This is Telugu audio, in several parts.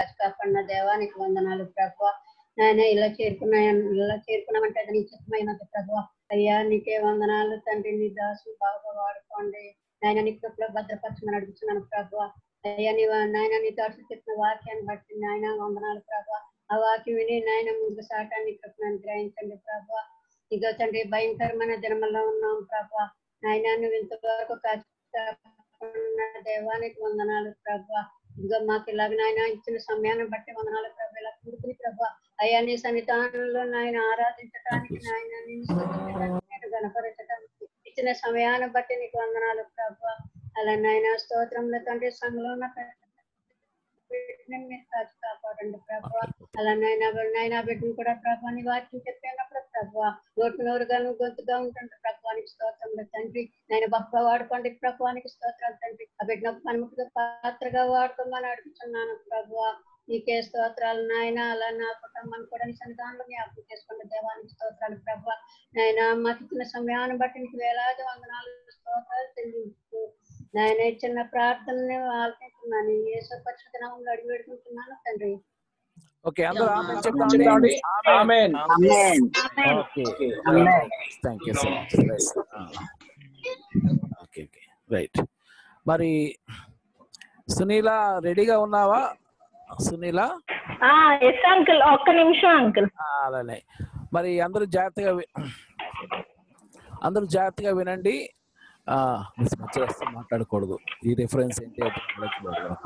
కాచి కాపాడిన దేవానికి వందనాలు ప్రభు నాయన ఇలా చేరుకున్నా ఇలా చేరుకున్నామంటే అది నీ చిత్తమైనది ప్రభు అయ్యా నీకే వందనాలు తండ్రి నీ దాసు బాగా వాడుకోండి నాయన నీ కృపలో భద్రపరచమని అడుగుతున్నాను ప్రభు అయ్యా నీ నాయన నీ దాసు చెప్పిన వాక్యాన్ని బట్టి నాయన వందనాలు ప్రభు ఆ వాక్యం విని నాయన ముందుకు సాటాన్ని కృపను అనుగ్రహించండి ప్రభు ఇదిగో తండ్రి భయంకరమైన దినమల్లో ఉన్నాం ప్రభు నాయన నువ్వు ఇంతవరకు కాచి కాపాడిన దేవానికి వందనాలు ప్రభు ఇదిగో మాకు ఇలాగ నాయన ఇచ్చిన సమయాన్ని బట్టి వందనాలు ప్రభు ఇలా కూడుకుని ప్రభు అయ్యా నీ సన్నిధానంలో నాయన ఆరాధించడానికి నాయన నిన్ను స్తుతించడానికి, నేను గణపరచడానికి ఇచ్చిన సమయాన్ని బట్టి నీకు వందనాలు ప్రభు అలా నాయన స్తోత్రంలో తండ్రి సంఘంలో ఉన్న ప్రతి బిడ్డని మీరు కాచి కాపాడండి ప్రభు అలా నైనా నైనా బిడ్డను కూడా ప్రభు అని వాక్యం చెప్పినప్పుడు ప్రభు నోటు నోరుగాను గొంతుగా ఉంటుంది ప్రభువానికి స్తోత్రంలో తండ్రి నేను గొప్పగా వాడుకోండి ప్రభువానికి స్తోత్రాలు తండ్రి ఆ బిడ్డను పనిముట్టుగా పాత్రగా వాడుకోమని అడుగుతున్నాను ప్రభు నీకే స్తోత్రాలు నాయన అలా నా కుటుంబాన్ని కూడా నీ సన్నిధానంలో జ్ఞాపకం చేసుకోండి దేవానికి స్తోత్రాలు ప్రభు నాయన మాకు ఇచ్చిన సమయాన్ని బట్టి నీకు వేలాది వందనాలు స్తోత్రాలు చెల్లించు నాయన ఇచ్చిన ప్రార్థనని ఆలకిస్తున్నాను ఏ పరిశుద్ధ నామంలో అడిగి పెడుకుంటున్నాను తండ్రి ఓకే అందరూ ఆమె చెప్తామండి amen Amen. Okay Amen. Thank you so much okay okay right మరి సునీల రెడీగా ఉన్నావా సునీల ఎస్ అంకుల్ ఒక్క నిమిషం అంకుల్ ఆ, అలానే మరి అందరూ జాగ్రత్తగా వి- అందరూ జాగ్రత్తగా వినండి ఆ, మిస్ మధ్యలో వస్తే మాట్లాడకూడదు ఈ రిఫరెన్స్ ఏంటి అంటే మాట్లాడకూడదు మనకు.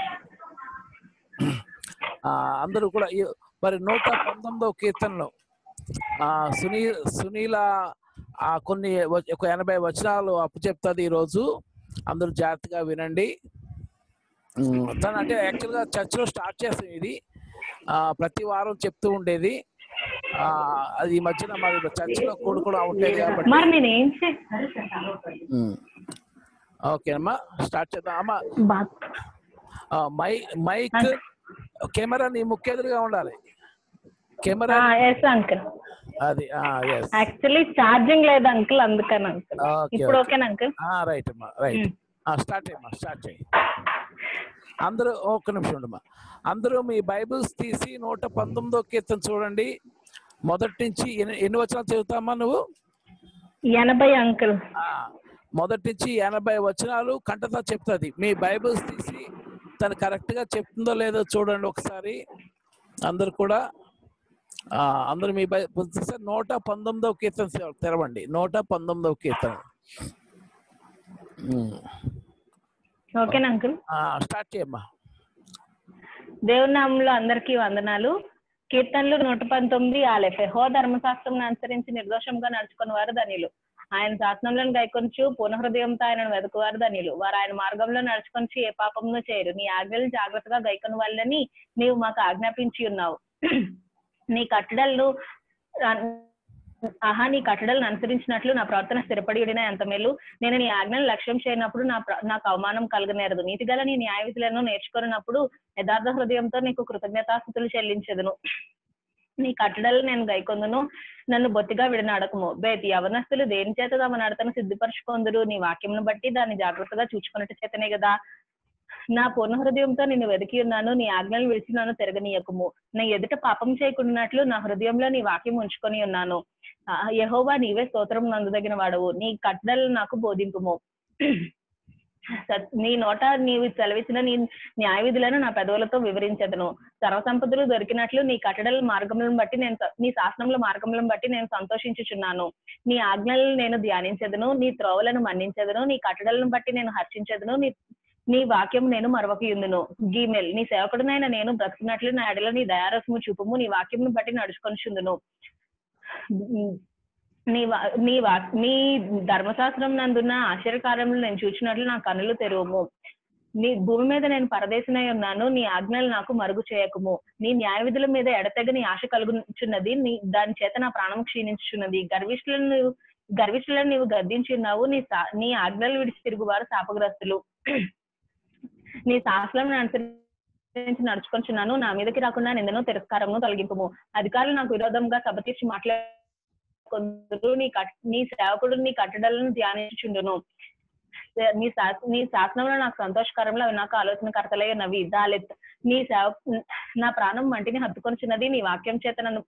ఆ, అందరూ కూడా ఈ- మరి నూట పంతొమ్మిదవ కీర్తనలో ఆ సునీ సునీల ఆ కొన్ని వ- ఒక ఎనభై వచనాలు అప్పు చెప్తుంది ఈరోజు అందరూ జాగ్రత్తగా వినండి ఉమ్, తను అంటే యాక్చువల్గా చర్చ్లో స్టార్ట్ చేస్తాం ఇది ఆ, ప్రతి వారం చెప్తూ ఉండేది ఆ, అది ఈ మధ్యన మరి చర్చిలో కూడా కూడా ఉండేది కాబట్టి మరి నేను ఏం చే ఉమ్. ఓకే అమ్మా స్టార్ట్ చేద్దాం అమ్మా బా- ఆ, మై మైక్ కెమెరా నీ ముక్కెదురుగా ఉండాలి కెమెరా ఎస్ అంకుల్ అది ఎస్ యాక్చువల్లీ ఛార్జింగ్ లేదు అంకుల్ అందుకని అంకుల్ ఓకే ఇప్పుడు ఓకేనా అంకుల్ రైట్ అమ్మా రైట్ స్టార్ట్ అయ్యమ్మా స్టార్ట్ చేయి అందరూ ఒక్క నిమిషం ఉండమ్మా అందరూ మీ బైబిల్స్ తీసి నూట పంతొమ్మిదో కీర్తన చూడండి మొదటి నుంచి ఎన్ని ఎన్ని వచనాలు చదువుతామా నువ్వు ఎనభై అంకుల్ ఆ, మొదటి నుంచి ఎనభై వచనాలు కంటతో చెప్తుంది మీ బైబిల్స్ తీసి తను కరెక్ట్ గా చెప్తుందో లేదో చూడండి ఒకసారి అందరు కూడా ఆ, అందరూ మీ బైబిల్ తీస్తే నూట పంతొమ్మిదవ కీర్తన తెర- తెరవండి నూట పంతొమ్మిదవ కీర్తన ఉమ్. ఓకేనా అంకుల్ ఆ, స్టార్ట్ చేయమ్మా దేవుని నామంలో అందరికీ వందనాలు కీర్తనలు నూట పంతొమ్మిది ఆలెఫే హో ధర్మశాస్త్రం అనుసరించి నిర్దోషంగా నడుచుకున్న వారు ధనియులు ఆయన శాసనంలో గైకొంచు పూర్ణహృదయంతో ఆయనను వెతుకువారు ధనియులు వారు ఆయన మార్గంలో నడుచుకొంచి ఏ పాపంలో చేయరు నీ ఆజ్ఞలు జాగ్రత్తగా గైకొని వాళ్ళని నీవు మాకు ఆజ్ఞాపించి ఉన్నావు నీ కట్టడలు ఆహా నీ కట్టడలను అనుసరించినట్లు నా ప్రవర్తన స్థిరపడి ఉండిన ఎంత మేలు నేను నీ ఆజ్ఞను లక్ష్యం చేయనప్పుడు నా ప్ర- నాకు అవమానం కలగనేరదు నీతిగల నీ న్యాయ విధులను నేర్చుకున్నప్పుడు యథార్థ హృదయంతో నీకు కృతజ్ఞతాస్థుతులు చెల్లించదును నీ కట్టడలు నేను గైకొందును నన్ను బొత్తిగా విడనాడకము బేతి యవనస్తులు దేని చేత తమ నడతను సిద్ధపరచుకొందురు నీ వాక్యమును బట్టి దాన్ని జాగ్రత్తగా చూచుకున్నట్టు చేతనే కదా నా పూర్ణ హృదయంతో నిన్ను వెతికి ఉన్నాను నీ ఆజ్ఞలు విడిచి నన్ను తిరగనీయకము నా ఎదుట పాపం చేయకుండానట్లు నా హృదయంలో నీ వాక్యం ఉంచుకొని ఉన్నాను ఆ, యెహోవా నీవే స్తోత్రం నందుదగిన వాడవు నీ కట్టడలు నాకు బోధింపుము సత్- నీ నోట నీవు సెలవిచ్చిన నీ న్యాయ విధులను నా పెదవులతో వివరించదను సర్వసంపదలు దొరికినట్లు నీ కట్టడల మార్గములను బట్టి నేను స- నీ శాసనముల మార్గములను బట్టి నేను సంతోషించుచున్నాను నీ ఆజ్ఞలను నేను ధ్యానించదును నీ త్రోవలను మన్నించదును నీ కట్టడలను బట్టి నేను హర్షించదును నీ నీ వాక్యం నేను మరొకయుందును గీమెల్ నీ సేవకుడునైన నేను బ్రతుకున్నట్లు నా ఎడల నీ దయారసము చూపుము నీ వాక్యమును బట్టి నడుచుకొనిచుందును నీ వా- నీ వా నీ ధర్మశాస్త్రం నందున్న ఆశ్చర్యకార్యములు నేను చూచినట్లు నా కన్నులు తెరువుము నీ భూమి మీద నేను పరదేశనై ఉన్నాను నీ ఆజ్ఞలు నాకు మరుగు చేయకము నీ న్యాయ విధుల మీద ఎడతెగని ఆశ కలుగుచున్నది నీ దాని చేత నా ప్రాణం క్షీణించుచున్నది గర్విష్ఠులను నీవు గర్విష్ఠులను నీవు గద్దించి ఉన్నావు నీ సా- నీ ఆజ్ఞలు విడిచి తిరుగువారు శాపగ్రస్తులు నీ శాస్త్రం అనుసరించి నడుచుకొంచున్నాను నా మీదకి రాకుండా నిందను తిరస్కారమును తొలగింపుము అధికారులు నాకు విరోధంగా సభ తీర్చి మాట్లాడుకుందరు నీ కట్ నీ సేవకుడు నీ కట్టడలను ధ్యానించుచుండును నీ శా- నీ శాసనంలో నాకు సంతోషకరంలో అవి నాకు ఆలోచనకర్తలై ఉన్నవి దాలెత్ నీ సేవ నా ప్రాణం మంటిని హత్తుకొనిచున్నది నీ వాక్యం చేత నన్ను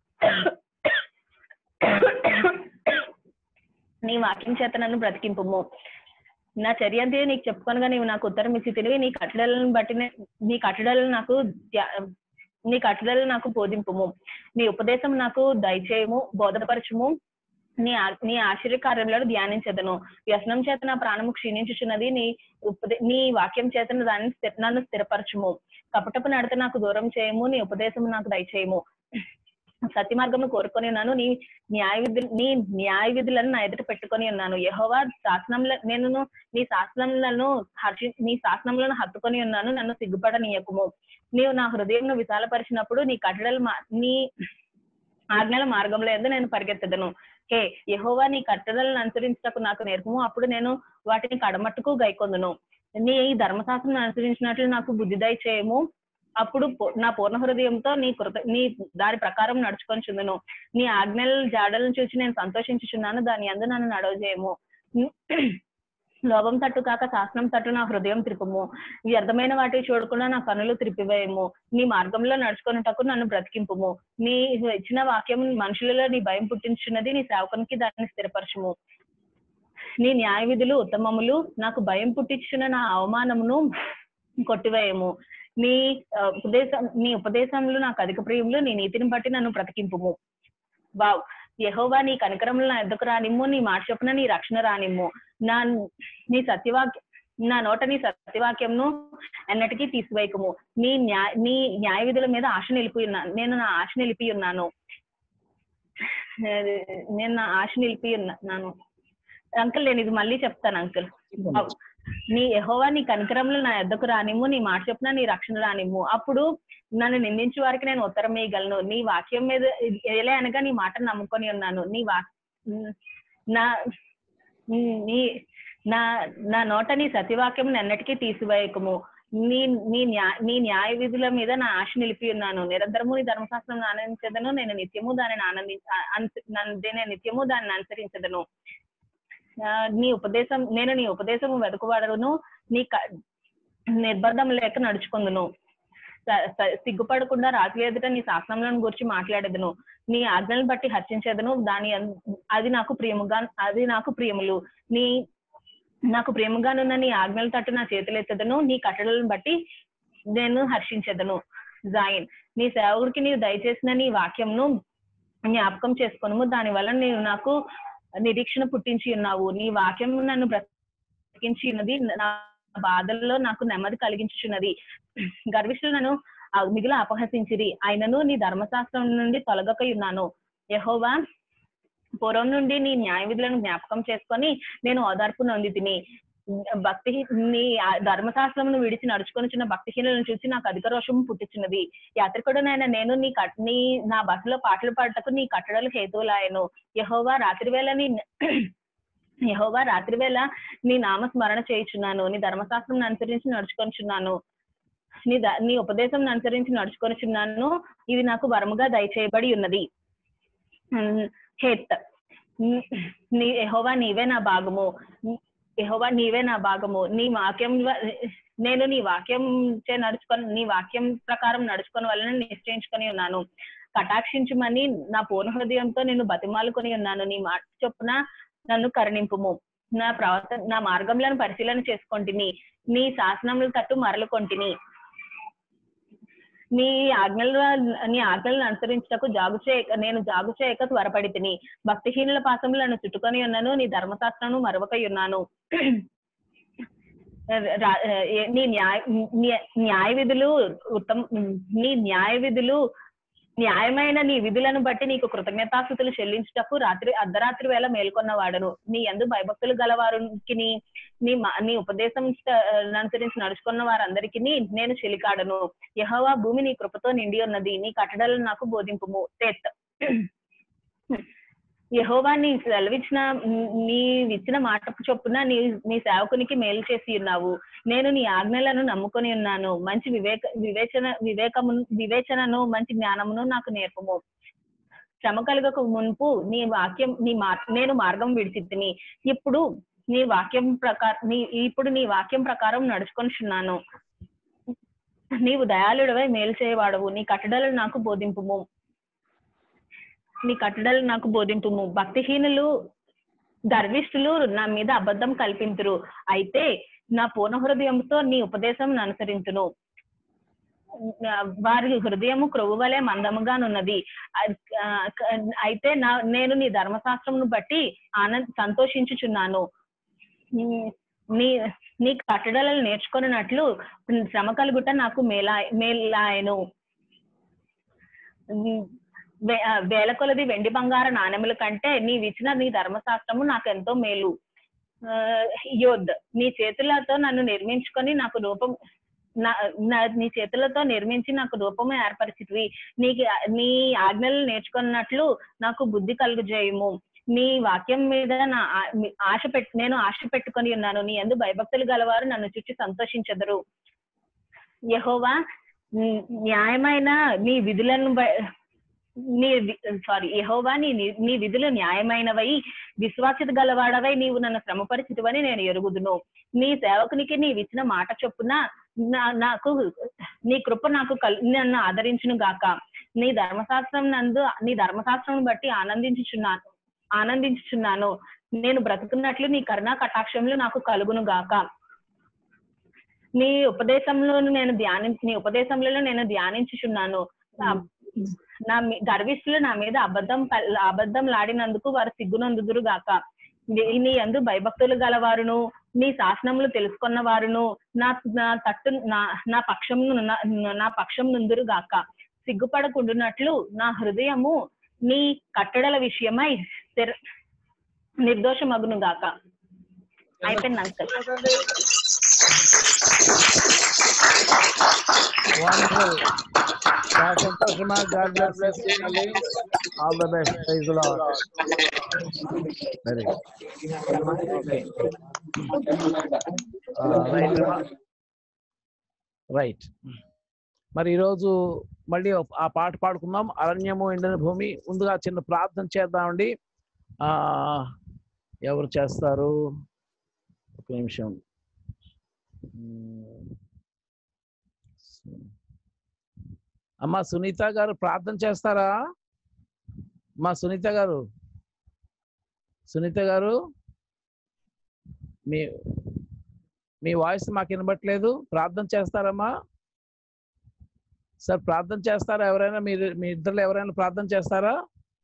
నీ వాక్యం చేత నన్ను బ్రతికింపుము నా చర్య అంతే నీకు చెప్పుకొనగా నీవు నాకు ఉత్తరం ఇచ్చి తిరిగి నీ కట్టడలను బట్టి నే- నీ కట్టడలను నాకు ధ్యా- నీ కట్టడలు నాకు బోధింపుము నీ ఉపదేశం నాకు దయచేయము బోధపరచుము నీ ఆ- నీ ఆశ్చర్యకార్యములను ధ్యానించదను వ్యసనం చేత నా ప్రాణము క్షీణించుచున్నది నీ ఉపదే నీ వాక్యం చేత దాన్ని స్థిర- నన్ను స్థిరపరచుము కపటపు నడత నాకు దూరం చేయము నీ ఉపదేశం నాకు దయచేయము సత్య మార్గము కోరుకొని ఉన్నాను నీ న్యాయ విధులు నీ న్యాయ విధులను నా ఎదుట పెట్టుకొని ఉన్నాను యహోవా శాసనంలో నేను నీ శాసనములను హర్షి నీ శాసనములను హత్తుకొని ఉన్నాను నన్ను సిగ్గుపడనీయకుము నీవు నా హృదయంను విశాలపరిచినప్పుడు నీ కట్టడలు మా- నీ ఆజ్ఞల మార్గంలో ఎందు నేను పరిగెత్తదను హే యహోవా నీ కట్టడలను అనుసరించటకు నాకు నేర్పము అప్పుడు నేను వాటిని కడమట్టుకు గైకొందును నీ ధర్మశాస్త్రం అనుసరించినట్లు నాకు బుద్ధి దయచేయము అప్పుడు పూ- నా పూర్ణ హృదయంతో నీ కృత నీ దాని ప్రకారం నడుచుకొని చుందును నీ ఆజ్ఞల జాడలను చూసి నేను సంతోషించుచున్నాను దాని అందు నన్ను నడవజేయము లోభం తట్టు కాక శాసనం తట్టు నా హృదయం త్రిపము వ్యర్థమైన వాటి చూడకుండా నా కనులు త్రిపివేయము నీ మార్గంలో నడుచుకున్నటకు నన్ను బ్రతికింపుము నీ ఇచ్చిన వాక్యం మనుషులలో నీ భయం పుట్టించున్నది నీ సేవకునికి దాన్ని స్థిరపరచుము నీ న్యాయ విధులు ఉత్తమములు నాకు భయం పుట్టించిన నా అవమానమును కొట్టివేయము నీ ఆ, ఉపదేశం నీ ఉపదేశంలో నాకు అధిక ప్రియములు నీ నీతిని బట్టి నన్ను బ్రతికింపుము వావ్ యహోవా నీ కనికరములు నా ఎద్దకు రానిమ్ము నీ మాట చొప్పున నీ రక్షణ రానిమ్ము నా నీ సత్యవాక్య నా నోట నీ సత్యవాక్యంను ఎన్నటికీ తీసివేయకము నీ న్యాయ నీ న్యాయ విధుల మీద ఆశ నిలిపి ఉన్నాను నేను నా ఆశ నిలిపి ఉన్నాను నేను నా ఆశ నిలిపి ఉన్నాను అంకుల్ నేను ఇది మళ్ళీ చెప్తాను అంకుల్ నీ యహోవా నీ కనికరములు నా ఎద్దకు రానిమ్ము నీ మాట చొప్పున నీ రక్షణ రానిమ్ము అప్పుడు నన్ను నిందించే వారికి నేను ఉత్తరం వేయగలను నీ వాక్యం మీద ఎలా అనగా నీ మాటను నమ్ముకొని ఉన్నాను నీ వా నా నీ నా నా నోట నీ సత్యవాక్యం ఎన్నటికీ తీసివేయకము నీ నీ న్యాయ నీ న్యాయ విధుల మీద నా ఆశ నిలిపి ఉన్నాను నిరంతరము నీ ధర్మశాస్త్రం ఆనందించదను నేను నిత్యము దానిని ఆనంది అన్- నన్ను- నేను నిత్యము దాన్ని అనుసరించదను ఆ, నీ ఉపదేశం నేను నీ ఉపదేశము వెతుకువాడను నీ క- నిర్బంధం లేక నడుచుకుందును స- స- సిగ్గుపడకుండా రాత్రి ఎదుట నీ శాసనములను గురించి మాట్లాడేదను నీ ఆజ్ఞలను బట్టి హర్షించేదను దాని అన్- అది నాకు ప్రియముగా అది నాకు ప్రియములు నీ నాకు ప్రేమగానున్న నీ ఆజ్ఞల తట్టు నా చేతులెత్తదను నీ కట్టడలను బట్టి నేను హర్షించదను జాయిన్ నీ సేవకుడికి నీవు దయచేసిన నీ వాక్యంను జ్ఞాపకం చేసుకొనుము దాని వల్ల నీవు నాకు నిరీక్షణ పుట్టించి ఉన్నావు నీ వాక్యం నన్ను బ్రతికించి ఉన్నది నా బాధల్లో నాకు నెమ్మది కలిగించుచున్నది గర్విష్ఠులు నన్ను ఆ మిగిలిన అపహసించిరి ఆయనను నీ ధర్మశాస్త్రం నుండి తొలగక ఉన్నాను యహోవా పూర్వం నుండి నీ న్యాయ విధులను జ్ఞాపకం చేసుకొని నేను ఓదార్పు నొంది తిని భక్తి నీ ఆ ధర్మశాస్త్రమును విడిచి నడుచుకొని చిన్న భక్తిహీనులను చూసి నాకు అధిక రోషం పుట్టించినది యాత్రికుడునైనా నేను నీ కట్ నీ నా బస్సులో పాటలు పాడటకు నీ కట్టడలు హేతువులాయను యహోవా రాత్రి వేళ నీ యహోవా రాత్రి వేళ నీ నామ స్మరణ చేయుచున్నాను నీ ధర్మశాస్త్రం అనుసరించి నడుచుకొనిచున్నాను నీ ద- నీ ఉపదేశం అనుసరించి నడుచుకొనిచున్నాను ఇది నాకు వరముగా దయచేయబడి ఉన్నది ఉమ్, హేత్ ఉమ్, నీ యహోవా నీవే నా భాగము యహోవా నీవే నా భాగము నీ వాక్యం వ- నేను నీ వాక్యం చే నడుచుకొని నీ వాక్యం ప్రకారం నడుచుకొని వలన నిశ్చయించుకొని ఉన్నాను కటాక్షించుమని నా పూర్ణ హృదయంతో నేను బతిమాలుకొని ఉన్నాను నీ మాట చొప్పున నన్ను కరుణింపుము నా ప్రవర్తన నా మార్గంలను పరిశీలన చేసుకొంటిని నీ శాసనముల తట్టు మరలుకొంటిని నీ ఆజ్ఞల నీ ఆజ్ఞలను అనుసరించటకు జాగు చేయక నేను జాగు చేయక త్వరపడి తిని భక్తిహీనుల పాసములు నన్ను చుట్టుకొని ఉన్నాను నీ ధర్మశాస్త్రము మరొకై ఉన్నాను రా- ఏ- నీ న్యాయ న్య- న్యాయ విధులు ఉత్తమ నీ న్యాయ విధులు న్యాయమైన నీ విధులను బట్టి నీకు కృతజ్ఞతాస్థుతులు చెల్లించుటకు రాత్రి అర్ధరాత్రి వేళ మేల్కొన్న వాడను నీ ఎందు భయభక్తులు గలవారికి నీ నీ మా- నీ ఉపదేశం చ- అనుసరించి నడుచుకున్న వారందరికీ నేను చెలికాడను యెహోవా భూమి నీ కృపతో నిండి ఉన్నది నీ కట్టడలను నాకు బోధింపుము తెత్ యహోవా నీ సెలవిచ్చిన నీవిచ్చిన మాట చొప్పున నీ నీ సేవకునికి మేలు చేసి ఉన్నావు నేను నీ ఆజ్ఞలను నమ్ముకొని ఉన్నాను మంచి వివేక వివేచన వివేకము వివేచనను మంచి జ్ఞానమును నాకు నేర్పము శ్రమ కలుగక మున్పు నీ వాక్యం నీ మార్ నేను మార్గం విడిచితిని ఇప్పుడు నీ వాక్యం ప్రకారం నీ ఇప్పుడు నీ వాక్యం ప్రకారం నడుచుకొనిచున్నాను నీవు దయాళుడవై మేలు చేయవాడవు నీ కట్టడలు నాకు బోధింపుము నీ కట్టడలు నాకు బోధింపుము భక్తిహీనులు గర్విష్ఠులు నా మీద అబద్ధం కల్పింతురు అయితే నా పూర్ణ హృదయంతో నీ ఉపదేశం అనుసరించును వారి హృదయము క్రొవ్వు వలె మందముగానున్నది ఆ, అయితే నా నేను నీ ధర్మశాస్త్రమును బట్టి ఆనంద సంతోషించుచున్నాను నీ- నీ నీ కట్టడలను నేర్చుకున్నట్లు శ్రమ కలుగుట నాకు మేలా మేలాయను వే- ఆ, వేల కొలది వెండి బంగార నాణెముల కంటే నీవిచ్చిన నీ ధర్మశాస్త్రము నాకు ఎంతో మేలు ఆ, యోద్ నీ చేతులతో నన్ను నిర్మించుకొని నాకు రూపం నా నా- నీ చేతులతో నిర్మించి నాకు రూపము ఏర్పరిచితివి నీకు నీ ఆజ్ఞలు నేర్చుకున్నట్లు నాకు బుద్ధి కలుగజేయము నీ వాక్యం మీద నా ఆ- మీ- ఆశ పెట్ నేను ఆశ పెట్టుకొని ఉన్నాను నీ ఎందు భయభక్తులు గలవారు నన్ను చుట్టి సంతోషించెదరు యహోవా నీ- న్యాయమైన నీ విధులను బ- నీ సారీ యహోవా నీ ని- నీ విధులు న్యాయమైనవై విశ్వాసిత గలవాడవై నీవు నన్ను శ్రమపరిచితివని నేను ఎరుగుదును నీ సేవకునికి నీవు ఇచ్చిన మాట చొప్పున నా- నాకు నీ కృప నాకు కల్ నన్ను ఆదరించును గాక నీ ధర్మశాస్త్రం నందు నీ ధర్మశాస్త్రం బట్టి ఆనందించుచున్నాను ఆనందించుచున్నాను నేను బ్రతుకున్నట్లు నీ కరుణా కటాక్షములు నాకు కలుగును గాక నీ ఉపదేశంలో నేను ధ్యాని నీ ఉపదేశంలో నేను ధ్యానించుచున్నాను నా- నా మీ- గర్విష్ఠులు నా మీద అబద్ధం కల్- అబద్ధం లాడినందుకు వారు సిగ్గునందుదురు గాక నీ నీ యందు భయభక్తులు గలవారును నీ శాసనములు తెలుసుకున్న వారును నా నా తట్టు నా నా పక్షం నా పక్షం నుందురు గాక సిగ్గుపడకుండునట్లు నా హృదయము నీ కట్టడల విషయమై స్థిర నిర్దోషమగును గాక అయిపోయింది అంకల్ వండర్ఫుల్ చాలా సంతోషమా God bless all the best praise the Lord very right right మరి ఈరోజు మళ్ళీ ఆ పాట పాడుకుందాం అరణ్యము ఎండిన భూమి ముందుగా చిన్న ప్రార్థన చేద్దామండి ఆ ఎవరు చేస్తారు ఒక నిమిషం మ్మ్. అమ్మా సునీత గారు ప్రార్థన చేస్తారా అమ్మా సునీత గారు సునీత గారు మీ మీ వాయిస్ మాకు వినబట్లేదు ప్రార్థన చేస్తారమ్మా సార్ ప్రార్థన చేస్తారా ఎవరైనా మీరు మీ ఇద్దరు ఎవరైనా ప్రార్థన చేస్తారా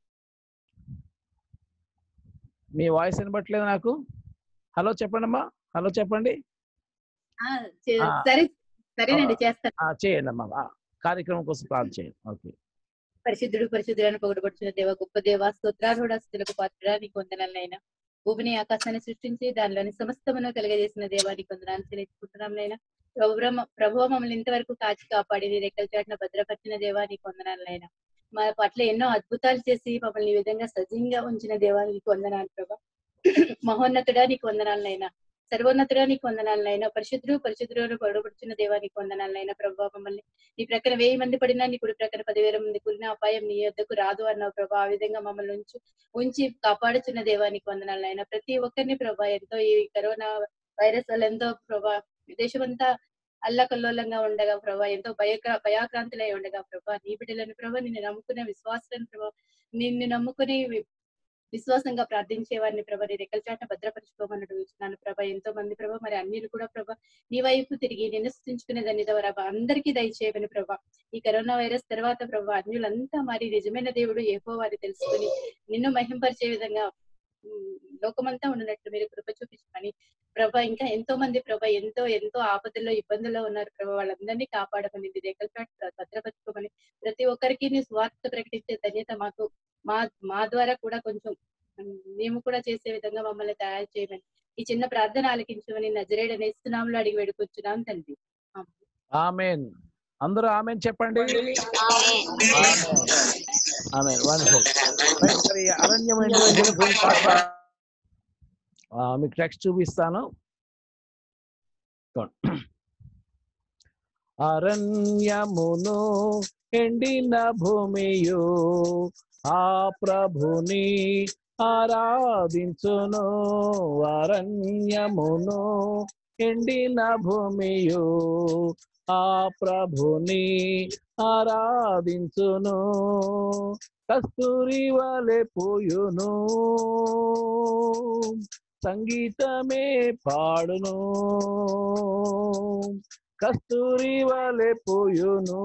మీ వాయిస్ వినబట్లేదు నాకు హలో చెప్పండి అమ్మా హలో చెప్పండి ఆ, చే- ఆ. సరే సరేనండి చేస్తాను ఆ, చేయండి అమ్మా ఆ, కార్యక్రమం కోసం ప్రార్థన చేయండి ఓకే పరిశుద్ధుడు పరిశుద్ధులను పొగడబడుచున్న దేవ గొప్ప దేవ స్తోత్రార్హుడస్తులకు పాత్ర నీకు వందనాలైనా భూమిని ఆకాశాన్ని సృష్టించి దానిలోని సమస్తమును కలిగజేసిన దేవానికి వందనాలు చెల్లించుకుంటున్నాంలైనా ప్రభు ప్రభు మమ్మల్ని ఇంతవరకు కాచి కాపాడి నీ రెక్కల చాటున భద్రపరిచిన దేవానికి వందనాలైనా మా పట్ల ఎన్నో అద్భుతాలు చేసి మమ్మల్ని ఈ విధంగా సజీవంగా ఉంచిన దేవానికి వందనాలు ప్రభా మహోన్నతుడా నీకు వందనాలైనా సర్వోన్నతుడా నీకు వందనాలైనా పరిశుద్ధుడు పరిశుద్ధుడు పొడబడుచున్న దేవానికి వందనాలైనా ప్రభావ మమ్మల్ని నీ ప్రక్కన వెయ్యి మంది పడినా నీ కుడి ప్రక్కన పదివేల మంది కూలిన అపాయం నీ యొద్దకు రాదు అన్నావు ప్రభా ఆ విధంగా మమ్మల్ని ఉంచు ఉంచి కాపాడుచున్న దేవానికి వందనాలు ఆయన ప్రతి ఒక్కరిని ప్రభా ఎంతో ఈ కరోనా వైరస్ వల్ల ఎంతో ప్రభా దేశమంతా అల్లకల్లోలంగా ఉండగా ప్రభా ఎంతో భయక్ర భయాక్రాంతులై ఉండగా ప్రభా నీ బిడ్డలను ప్రభా నిన్ను నమ్ముకునే విశ్వాసాలను ప్రభా నిన్ను నమ్ముకుని వి- విశ్వాసంగా ప్రార్థించే వారిని ప్రభా నీ రెక్కల చాట భద్రపరచుకోమని అడుగుతున్నాను ప్రభా ఎంతో మంది ప్రభా మరి అన్నిలు కూడా ప్రభా నీ వైపు తిరిగి నిన్ను స్థుతించుకునే దాన్ని ప్రభా అందరికీ దయచేయమని ప్రభా ఈ కరోనా వైరస్ తర్వాత ప్రభా అన్యులంతా మరి నిజమైన దేవుడు ఏహో వారి తెలుసుకుని నిన్ను మహింపరిచే విధంగా ఉమ్, లోకమంతా ఉన్నట్టు మీరు కృప చూపించమని ప్రభా ఇంకా ఎంతో మంది ప్రభా ఎంతో ఎంతో ఆపదల్లో ఇబ్బందుల్లో ఉన్నారు ప్రభా వాళ్ళందరినీ కాపాడమని నీ రేఖల చాటు భద్రపరచుకోమని ప్రతి ఒక్కరికి నీ స్వార్థ ప్రకటించే ధన్యత మాకు మా మా ద్వారా కూడా కొంచెం ఉమ్, మేము కూడా చేసే విధంగా మమ్మల్ని తయారు చేయమని ఈ చిన్న ప్రార్థన ఆలకించమని నజరేడ నేస్తున్నాంలో అడిగి వేడుకొచ్చున్నాం తండ్రి ఆమేన్. ఆమెన్ అందరూ ఆమెన్ చెప్పండి ఆమెన్ వండర్ఫుల్ మరి అరణ్యం ఎండిన భూమి పాట ఆ, మీకు టెక్స్ట్ చూపిస్తాను చూడండి. అరణ్యమును ఎండిన భూమియు ఆ ప్రభుని ఆరాధించును అరణ్యమును ఎండిన భూమియు ఆ ప్రభుని ఆరాధించును కస్తూరి వలె పోయును సంగీతమే పాడును కస్తూరి వలె పోయును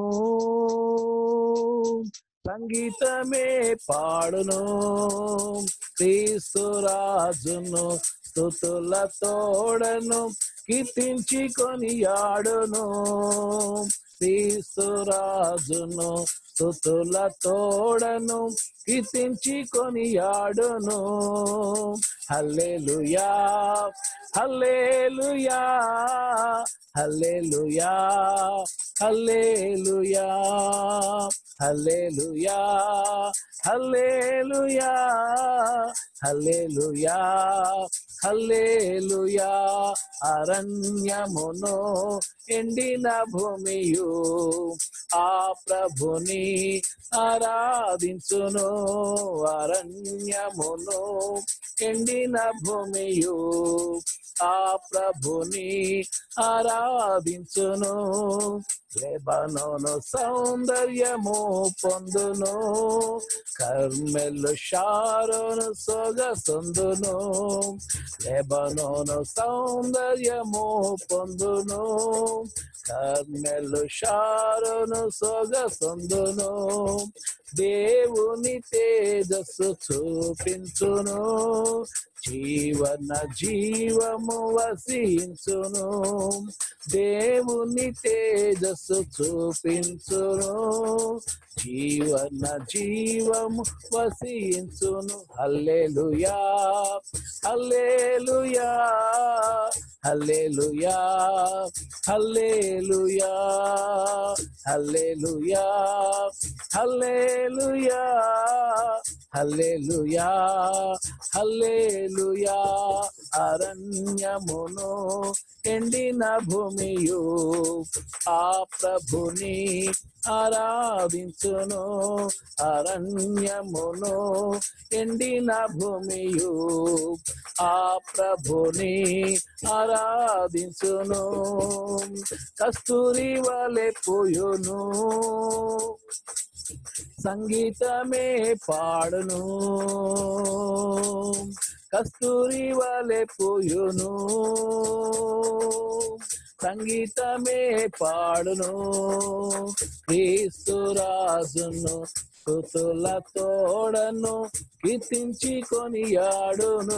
సంగీతమే పాడును క్రీస్తురాజును స్థుతుల తోడను కీర్తించి కొనియాడును క్రీస్తురాజును స్థుతుల తోడను కీర్తించి కొనియాడును హల్లెలూయా hallelujah hallelujah hallelujah hallelujah hallelujah hallelujah hallelujah అరణ్యమును ఎండిన భూమియు ఆ ప్రభుని ఆరాధించును అరణ్యమును ఎండిన భూమియు ఆ ప్రభుని ఆరాధించును లెబనోను సౌందర్యము పొందును కర్మెలు షారోను సొగసొందును లెబనోను సౌందర్యము పొందును కర్మెలు షారోను సొగసొందును దేవుని తేజస్సు చూపించును జీవన జీవము వసించును దేవుని తేజస్సు చూపించును జీవన జీవము వసించును హల్లెలూయా hallelujah hallelujah hallelujah hallelujah hallelujah hallelujah hallelujah అరణ్యమును ఎండిన భూమియు ఆ ప్రభుని ఆరాధించును అరణ్యమును ఎండిన భూమియు ఆ ప్రభుని ఆరాధించును కస్తూరి వలె పోయును సంగీతమే పాడును కస్తూరి వలె పోయును సంగీతమే పాడును క్రీస్తురాజును స్థుతుల తోడను కీర్తించి కొనియాడును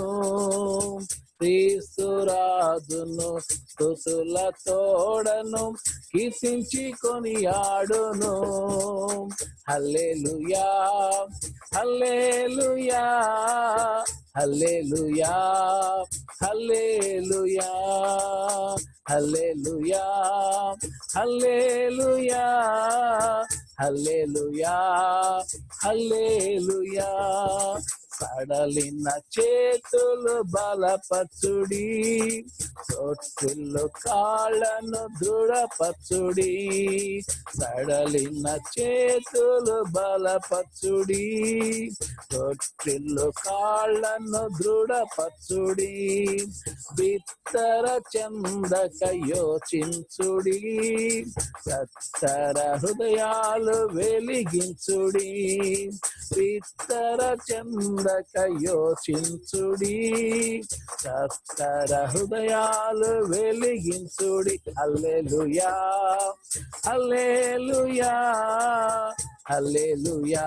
క్రీస్తురాజును స్థుతుల తోడను కీర్తించి కొనియాడును హల్లెలూయా hallelujah hallelujah hallelujah hallelujah hallelujah hallelujah హల్లెలూయా సడలిన చేతులు బలపచుడి తొట్టులు కాళ్ళను దృఢపచుడి సడలిన చేతులు బలపచుడి తొట్టిల్లు కాళ్ళను దృఢపచుడి బిత్తర చందక యోచించుడి సత్తర హృదయాలు వెలిగించుడి బిత్తర చందక యోచించుడి సత్తర హృదయాలు వెలిగించుడి అల్లెలుయా అల్లెలుయా అల్లెలుయా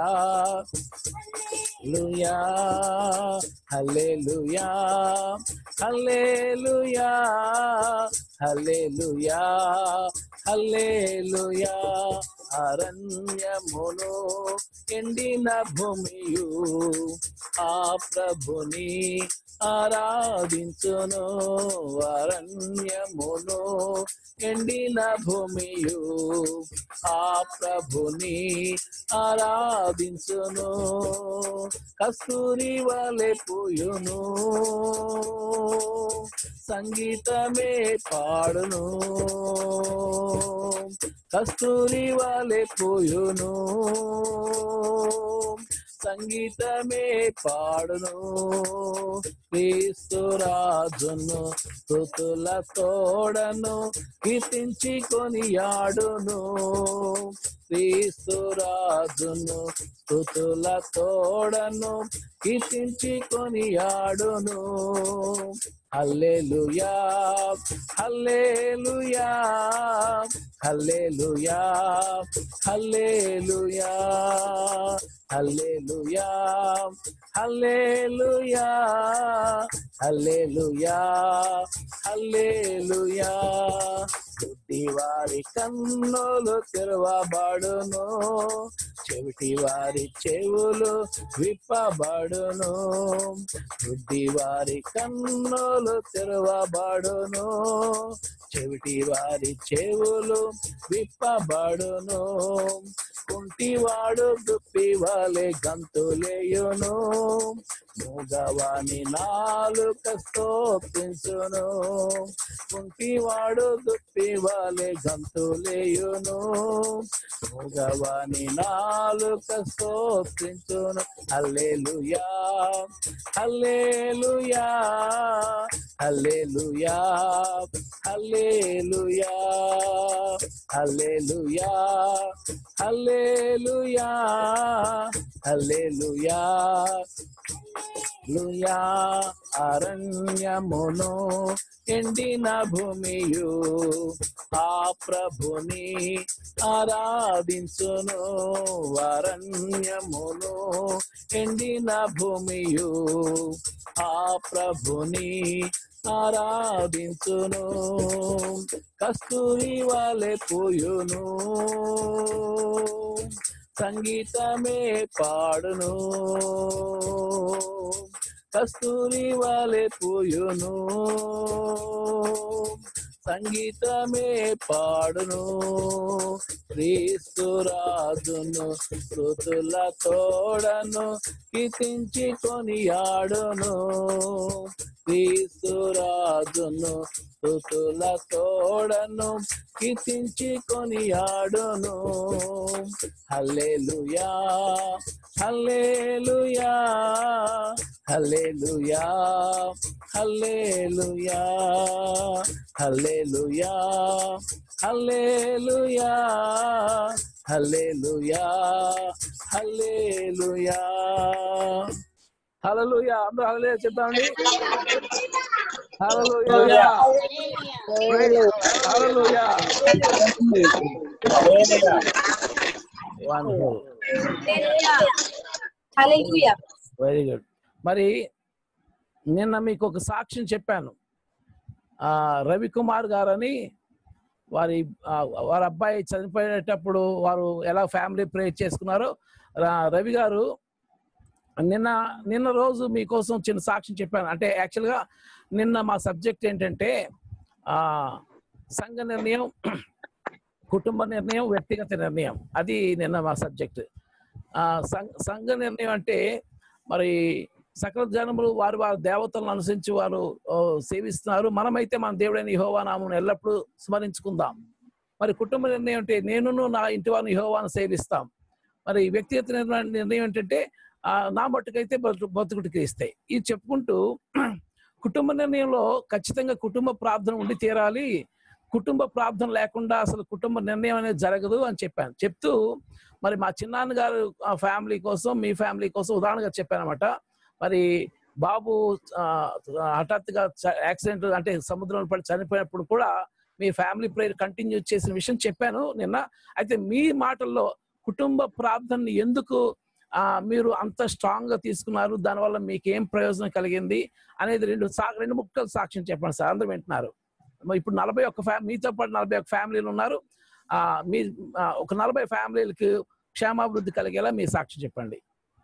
లుయా హల్లెలూయా హల్లెలూయా హల్లెలూయా హల్లెలూయా అరణ్యమును ఎండిన భూమియు ఆ ప్రభుని ఆరాధించును అరణ్యమును ఎండిన భూమియు ఆ ప్రభుని ఆరాధించును కస్తూరి వలె పోయును సంగీతమే పాడును కస్తూరి వలె పోయును సంగీతమే పాడును క్రీస్తు రాజును తుతుల తోడను కీర్తించి కొనియాడును క్రీస్తు రాజును తుతుల తోడను కీర్తించి కొనియాడును హల్లెలూయా hallelujah hallelujah hallelujah hallelujah hallelujah hallelujah హల్లెలూయా బుద్ధి వారి కన్నులు తెరవబడును చెవిటి వారి చెవులు విప్పబడును బుద్ధి వారి కన్నులు తెరవబడును చెవిటి వారి చెవులు విప్పబడును కుంటివాడు దుప్పి వాలే గంతులేయును మూగవాని నాలుక స్తోత్రించును కుంటివాడు దుప్పి వాలే గంతులేయును మూగవాని నాలుక స్తోత్రించును హల్లెలూయా hallelujah hallelujah hallelujah hallelujah hallelujah హల్లెలూయా లుయా అరణ్యమును ఎండిన భూమియు ఆ ప్రభుని ఆరాధించును అరణ్యమును ఎండిన భూమియు ఆ ప్రభుని ఆరాధించును కస్తూరి వాలే పోయును సంగీతమే పాడును కస్తూరి వాలే పోయును సంగీతమే పాడును క్రీస్తు రాజును స్థుతుల తోడను కీర్తించి కొనియాడును క్రీస్తు రాజును స్థుతుల తోడను కీర్తించి కొనియాడును హల్లెలూయా hallelujah hallelujah hallelujah hallelujah hallelujah hallelujah hallelujah hallelujah అందరూ హల్లెలూయా చెప్తామండి hallelujah hallelujah wonderful very good మరి నిన్న మీకు ఒక సాక్ష్యం చెప్పాను ఆ రవికుమార్ గారని వారి ఆ, వారి అబ్బాయి చనిపోయేటప్పుడు వారు ఎలా ఫ్యామిలీ ప్రేయర్ చేసుకున్నారో రా- రవి గారు నిన్న నిన్న రోజు మీకోసం చిన్న సాక్ష్యం చెప్పాను అంటే యాక్చువల్గా నిన్న మా సబ్జెక్ట్ ఏంటంటే ఆ సంఘ నిర్ణయం కుటుంబ నిర్ణయం వ్యక్తిగత నిర్ణయం అది నిన్న మా సబ్జెక్ట్ ఆ సంఘ సంఘ నిర్ణయం అంటే మరి సకల జనములు వారు వారి దేవతలను అనుసరించి వారు ఓ, సేవిస్తున్నారు మనమైతే మన దేవుడైన యెహోవా నామమును ఎల్లప్పుడూ స్మరించుకుందాం మరి కుటుంబ నిర్ణయం అంటే నేనును నా ఇంటి వారిని యెహోవాను సేవిస్తాం మరి వ్యక్తిగత నిర్ణయం నిర్ణయం ఏంటంటే ఆ, నా మట్టుకైతే బతు బతుకుటికి ఇస్తాయి ఇది చెప్పుకుంటూ కుటుంబ నిర్ణయంలో ఖచ్చితంగా కుటుంబ ప్రార్థన ఉండి తీరాలి కుటుంబ ప్రార్థన లేకుండా అసలు కుటుంబ నిర్ణయం అనేది జరగదు అని చెప్పాను చెప్తూ మరి మా చిన్నాన్న గారు ఫ్యామిలీ కోసం మీ ఫ్యామిలీ కోసం ఉదాహరణగా చెప్పాను అనమాట మరి బాబు ఆ, హఠాత్తుగా యాక్సిడెంట్ అంటే సముద్రంలో పడి చనిపోయినప్పుడు కూడా మీ ఫ్యామిలీ ప్రేయర్ కంటిన్యూ చేసిన విషయం చెప్పాను నిన్న అయితే మీ మాటల్లో కుటుంబ ప్రార్థనని ఎందుకు ఆ, మీరు అంత స్ట్రాంగ్ గా తీసుకున్నారు దానివల్ల మీకు ఏం ప్రయోజనం కలిగింది అనేది రెండు సా రెండు ముక్కలు సాక్ష్యం చెప్పండి సార్ అందరూ వింటున్నారు మరి ఇప్పుడు నలభై ఒక్క ఫ్యా మీతో పాటు నలభై ఒక్క ఫ్యామిలీలు ఉన్నారు ఆ మీ ఆ, ఒక నలభై ఫ్యామిలీలకి క్షేమాభివృద్ధి కలిగేలా మీ సాక్ష్యం చెప్పండి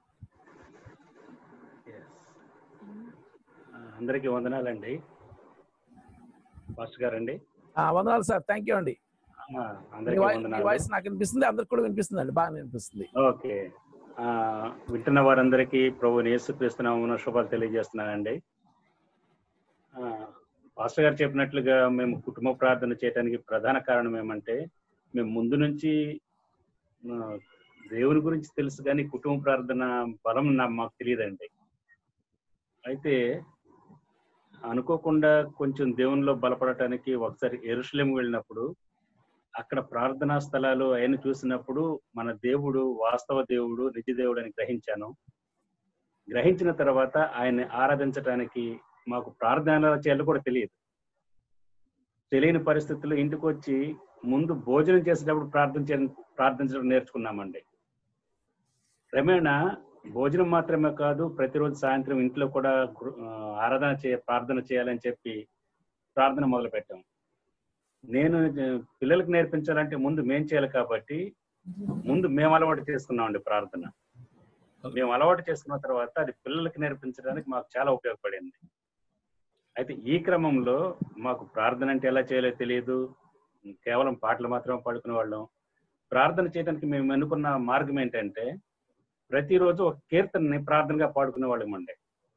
ఆ, అందరికీ వందనాలండి పాస్టర్ గారండి ఆ, వందనాలు సార్ థ్యాంక్ యూ అండి ఆ, మీ అందరికీ వాయి- మీ వందనాలు వాయిస్ నాకు వినిపిస్తుంది అందరికి కూడా వినిపిస్తుంది అండి బాగా వినిపిస్తుంది ఓకే ఆ, వింటున్న వారందరికీ ప్రభు యేసుక్రీస్తునామమున శుభాలు తెలియజేస్తున్నానండి ఆ, పాస్టర్ గారు చెప్పినట్లుగా మేము కుటుంబ ప్రార్థన చేయడానికి ప్రధాన కారణం ఏమంటే మేము ముందు నుంచి ఆ, దేవుని గురించి తెలుసు కానీ కుటుంబ ప్రార్థన బలం నా మాకు తెలియదండి అయితే అనుకోకుండా కొంచెం దేవునిలో బలపడటానికి ఒకసారి ఎరుషలేం వెళ్ళినప్పుడు అక్కడ ప్రార్థనా స్థలాలు ఆయన చూసినప్పుడు మన దేవుడు వాస్తవ దేవుడు నిజ దేవుడు అని గ్రహించాను గ్రహించిన తర్వాత ఆయన్ని ఆరాధించడానికి మాకు ప్రార్థన ఎలా చేయాలో కూడా తెలియదు తెలియని పరిస్థితుల్లో ఇంటికి వచ్చి ముందు భోజనం చేసేటప్పుడు ప్రార్థన చే ప్రార్థించడం నేర్చుకున్నామండి క్రమేణా భోజనం మాత్రమే కాదు ప్రతిరోజు సాయంత్రం ఇంట్లో కూడా గృ- ఆ, ఆరాధన చే ప్రార్థన చేయాలని చెప్పి ప్రార్థన మొదలు పెట్టాం నేను ఆ, పిల్లలకు నేర్పించాలంటే ముందు మేం చేయాలి కాబట్టి ముందు మేము అలవాటు చేసుకున్నామండి ప్రార్థన మేము అలవాటు చేసుకున్న తర్వాత అది పిల్లలకి నేర్పించడానికి మాకు చాలా ఉపయోగపడింది అయితే ఈ క్రమంలో మాకు ప్రార్థన అంటే ఎలా చేయాలో తెలియదు కేవలం పాటలు మాత్రమే పాడుకునే వాళ్ళం ప్రార్థన చేయడానికి మేము ఎన్నుకున్న మార్గం ఏంటంటే ప్రతిరోజు ఒక కీర్తనని ప్రార్థనగా పాడుకునే వాళ్ళమండి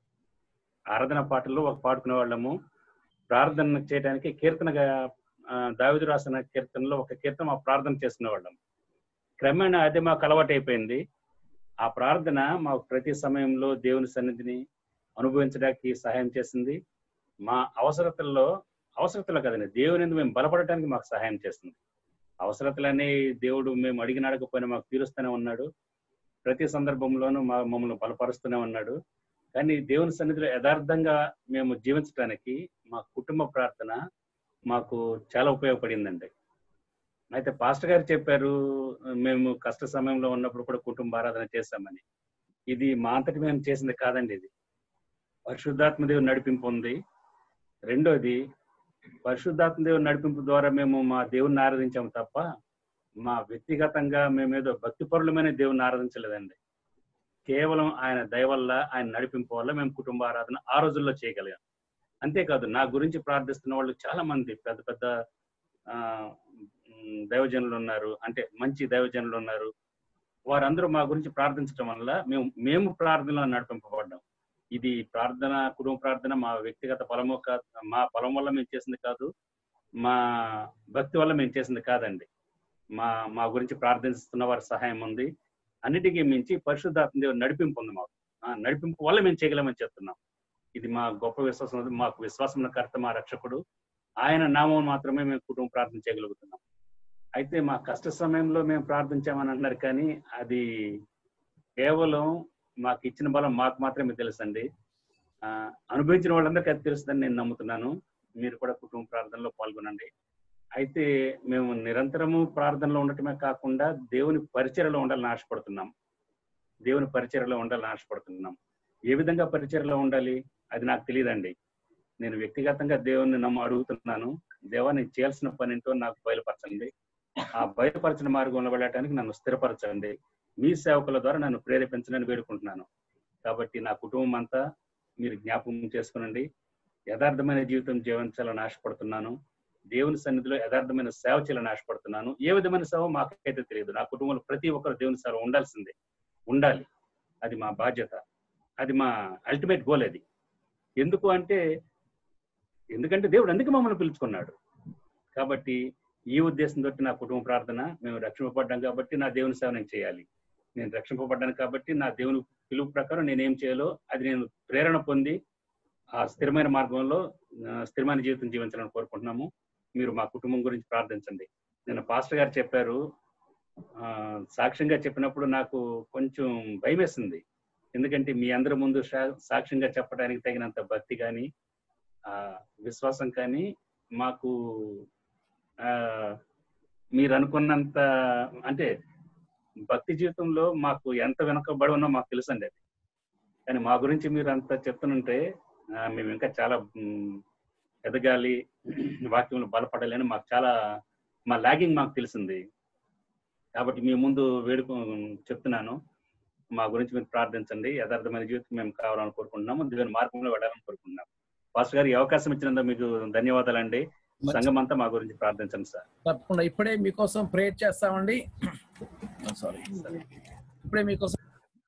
ఆరాధన పాటల్లో ఒక పాడుకునే వాళ్ళము ప్రార్థన చేయడానికి కీర్తనగా ఆ, దావీదు రాసిన కీర్తనలో ఒక కీర్తన మా ప్రార్థన చేసుకునే వాళ్ళం క్రమేణా అది మాకు అలవాటు అయిపోయింది ఆ ప్రార్థన మాకు ప్రతి సమయంలో దేవుని సన్నిధిని అనుభవించడానికి సహాయం చేసింది మా అవసరతల్లో అవసరతలు కదండి దేవుని యందు మేము బలపడటానికి మాకు సహాయం చేస్తుంది అవసరతలన్నీ దేవుడు మేము అడిగిన అడగకపోయినా మాకు తీరుస్తూనే ఉన్నాడు ప్రతి సందర్భంలోనూ మా మమ్మల్ని బలపరుస్తూనే ఉన్నాడు కానీ దేవుని సన్నిధిలో యథార్థంగా మేము జీవించడానికి మా కుటుంబ ప్రార్థన మాకు చాలా ఉపయోగపడిందండి అయితే పాస్టర్ గారు చెప్పారు మేము కష్ట సమయంలో ఉన్నప్పుడు కూడా కుటుంబ ఆరాధన చేశామని ఇది మా అంతటి మేము చేసింది కాదండి ఇది పరిశుద్ధాత్మ దేవుని నడిపింపు ఉంది రెండోది పరిశుద్ధాత్మ దేవుని నడిపింపు ద్వారా మేము మా దేవుని ఆరాధించాము తప్ప మా వ్యక్తిగతంగా మేమేదో భక్తి పరులమైన దేవుని ఆరాధించలేదండి కేవలం ఆయన దయ వల్ల ఆయన నడిపింపు వల్ల మేము కుటుంబ ఆరాధన ఆ రోజుల్లో చేయగలిగాం అంతేకాదు నా గురించి ప్రార్థిస్తున్న వాళ్ళు చాలా మంది పెద్ద పెద్ద ఆ, ఉమ్, దైవజనులు ఉన్నారు అంటే మంచి దైవజనులు ఉన్నారు వారందరూ మా గురించి ప్రార్థించడం వల్ల మేము మేము ప్రార్థనలో నడిపింపబడ్డాం ఇది ప్రార్థన కుటుంబ ప్రార్థన మా వ్యక్తిగత ఫలము కాదు మా ఫలం వల్ల మేము చేసింది కాదు మా భక్తి వల్ల మేము చేసింది కాదండి మా మా గురించి ప్రార్థిస్తున్న వారి సహాయం ఉంది అన్నిటికీ మించి పరిశుద్ధాత్మ దేవుని నడిపింపు ఉంది మాకు ఆ నడిపింపు వల్ల మేము చేయగలమని చెప్తున్నాం ఇది మా గొప్ప విశ్వాసం ఉంది. మాకు విశ్వాసం కర్త మా రక్షకుడు ఆయన నామం మాత్రమే మేము కుటుంబ ప్రార్థన చేయగలుగుతున్నాం అయితే మా కష్ట సమయంలో మేము ప్రార్థించామని అంటున్నారు కానీ అది కేవలం మాకు ఇచ్చిన బలం మాకు మాత్రమే తెలుసండి ఆ, అనుభవించిన వాళ్ళందరికీ అది తెలుస్తుందని నేను నమ్ముతున్నాను మీరు కూడా కుటుంబ ప్రార్థనలో పాల్గొనండి అయితే మేము నిరంతరము ప్రార్థనలో ఉండటమే కాకుండా దేవుని పరిచయలో ఉండాలని ఆశపడుతున్నాం దేవుని పరిచయలో ఉండాలని ఆశపడుతున్నాం ఏ విధంగా పరిచయలో ఉండాలి అది నాకు తెలియదండి నేను వ్యక్తిగతంగా దేవుని నమ్మ అడుగుతున్నాను దేవా నేను చేయాల్సిన పని ఏంటో నాకు బయలుపరచండి ఆ బయలుపరచిన మార్గంలో వెళ్ళటానికి నన్ను స్థిరపరచండి మీ సేవకుల ద్వారా నన్ను ప్రేరేపించనని వేడుకుంటున్నాను కాబట్టి నా కుటుంబం అంతా మీరు జ్ఞాపకం చేసుకునండి యథార్థమైన జీవితం జీవించాలని ఆశపడుతున్నాను దేవుని సన్నిధిలో యథార్థమైన సేవ చేయాలని ఆశపడుతున్నాను ఏ విధమైన సేవ మాకైతే తెలియదు నా కుటుంబంలో ప్రతి ఒక్కరు దేవుని సేవ ఉండాల్సిందే ఉండాలి అది మా బాధ్యత అది మా అల్టిమేట్ గోల్ అది ఎందుకు అంటే ఎందుకంటే దేవుడు అందుకే మమ్మల్ని పిలుచుకున్నాడు కాబట్టి ఈ ఉద్దేశంతో నా కుటుంబ ప్రార్థన మేము రక్షింపబడ్డాం కాబట్టి నా దేవుని సేవ నేను చేయాలి నేను రక్షింపబడ్డాను కాబట్టి నా దేవుని పిలుపు ప్రకారం నేను ఏం చేయాలో అది నేను ప్రేరణ పొంది ఆ స్థిరమైన మార్గంలో ఆ, స్థిరమైన జీవితం జీవించాలని కోరుకుంటున్నాము మీరు మా కుటుంబం గురించి ప్రార్థించండి నేను పాస్టర్ గారు చెప్పారు ఆ, సాక్ష్యంగా చెప్పినప్పుడు నాకు కొంచెం భయం వేసింది ఎందుకంటే మీ అందరి ముందు సా- సాక్ష్యంగా చెప్పడానికి తగినంత భక్తి కానీ ఆ విశ్వాసం కానీ మాకు ఆ మీరు అనుకున్నంత అంటే భక్తి జీవితంలో మాకు ఎంత వెనకబడి ఉన్నా మాకు తెలుసండి అది కానీ మా గురించి మీరు అంత చెప్తుంటే ఆ, మేము ఇంకా చాలా మ్, ఎదగాలి వాక్యంలో బలపడాలి అని మాకు చాలా మా లాగింగ్ మాకు తెలిసింది కాబట్టి మీ ముందు వేడుక చెప్తున్నాను మా గురించి మీరు ప్రార్థించండి యథార్థమైన జీవితం మేము కావాలని కోరుకుంటున్నాము దేవుని మార్గంలో వెళ్ళాలని కోరుకుంటున్నాము పాస్టర్ గారు ఈ అవకాశం ఇచ్చినందుకు మీకు ధన్యవాదాలండి సంఘం అంతా మా గురించి ప్రార్థించండి సార్ తప్పకుండా ఇప్పుడే మీకోసం ప్రేయర్ చేస్తామండి సారీ ఇప్పుడే మీకోసం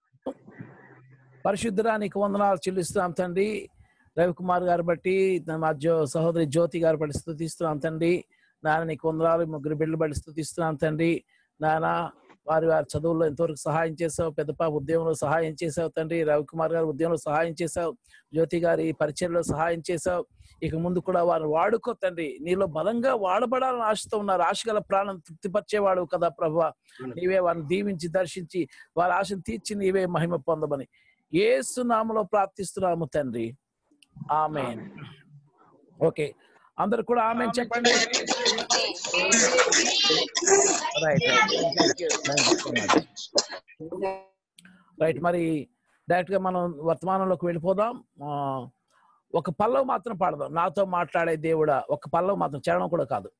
పరిశుద్ధరా నీకు వందనాలు చెల్లిస్తున్నాం తండ్రి రవికుమార్ గారు బట్టి మా జో సహోదరి జ్యోతి గారు బట్టి స్థుతిస్తున్నాం తండ్రి నాన్న నీకు వందనాలు ముగ్గురు బిడ్డలు బట్టి స్థుతిస్తున్నాం తండ్రి నాన్న వారి వారి చదువుల్లో ఎంతవరకు సహాయం చేసావు పెద్ద పాప ఉద్యోగంలో సహాయం చేసావు తండ్రి రవికుమార్ గారి ఉద్యోగంలో సహాయం చేసావు జ్యోతి గారి పరిచయంలో సహాయం చేసావు ఇక ముందు కూడా వారిని వాడుకో తండ్రి నీలో బలంగా వాడబడాలని ఆశతో ఉన్నారు ఆశ గల ప్రాణం తృప్తిపరిచేవాడు కదా ప్రభు నీవే వారిని దీవించి దర్శించి వారి ఆశను తీర్చి నీవే మహిమ పొందమని ఏసు నామలో ప్రార్థిస్తున్నాము తండ్రి ఆమె ఓకే అందరు కూడా ఆమె చెప్పండి రైట్ మరి డైరెక్ట్ గా మనం వర్తమానంలోకి వెళ్ళిపోదాం ఆ, ఒక పల్లవి మాత్రం పాడదాం నాతో మాట్లాడే దేవుడా ఒక పల్లవి మాత్రం చరణం కూడా కాదు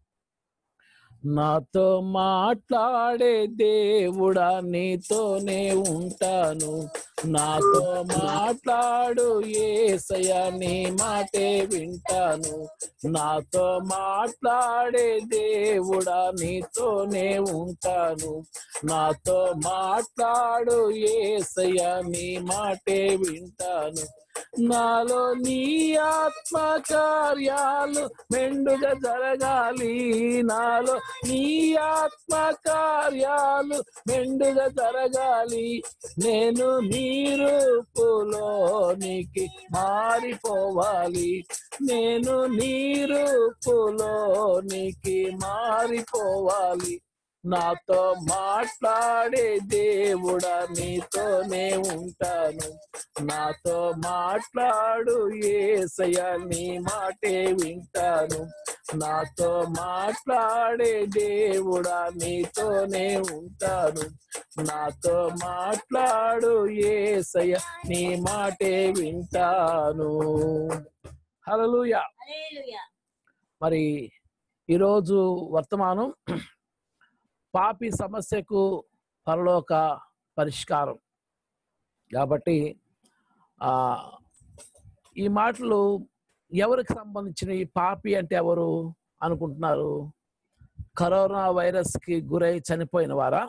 నాతో మాట్లాడే దేవుడా నీతోనే ఉంటాను నాతో మాట్లాడు ఏసయ్య నీ మాటే వింటాను నాతో మాట్లాడే దేవుడా నీతోనే ఉంటాను నాతో మాట్లాడు ఏసయ్య నీ మాటే వింటాను నాలో నీ ఆత్మ కార్యాలు మెండుగా జరగాలి నాలో నీ ఆత్మ కార్యాలు మెండుగా జరగాలి నేను నీ రూపులోనికి మారిపోవాలి నేను నీ రూపులోనికి మారిపోవాలి నాతో మాట్లాడే దేవుడా నీతోనే ఉంటాను నాతో మాట్లాడు ఏసయ్య నీ మాటే వింటాను నాతో మాట్లాడే దేవుడా నీతోనే ఉంటాను నాతో మాట్లాడు ఏసయ్య నీ మాటే వింటాను హల్లెలూయా మరి ఈరోజు వర్తమానం పాపి సమస్యకు పరలోక పరిష్కారం కాబట్టి ఆ ఈ మాటలు ఎవరికి సంబంధించిన ఈ పాపి అంటే ఎవరు అనుకుంటున్నారు కరోనా వైరస్ కి గురై చనిపోయిన వారా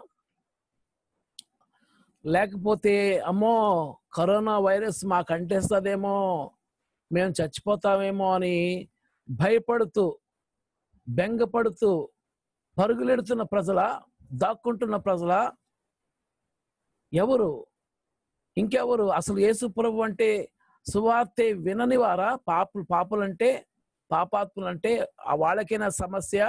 లేకపోతే అమ్మో కరోనా వైరస్ మాకు అంటేస్తుందేమో మేము చచ్చిపోతామేమో అని భయపడుతూ బెంగపడుతూ పరుగులెడుతున్న ప్రజల దాక్కుంటున్న ప్రజల ఎవరు ఇంకెవరు అసలు యేసు ప్రభు అంటే సువార్తె వినని వారా పాపులు పాపులంటే పాపాత్ములంటే ఆ వాళ్ళకైనా సమస్య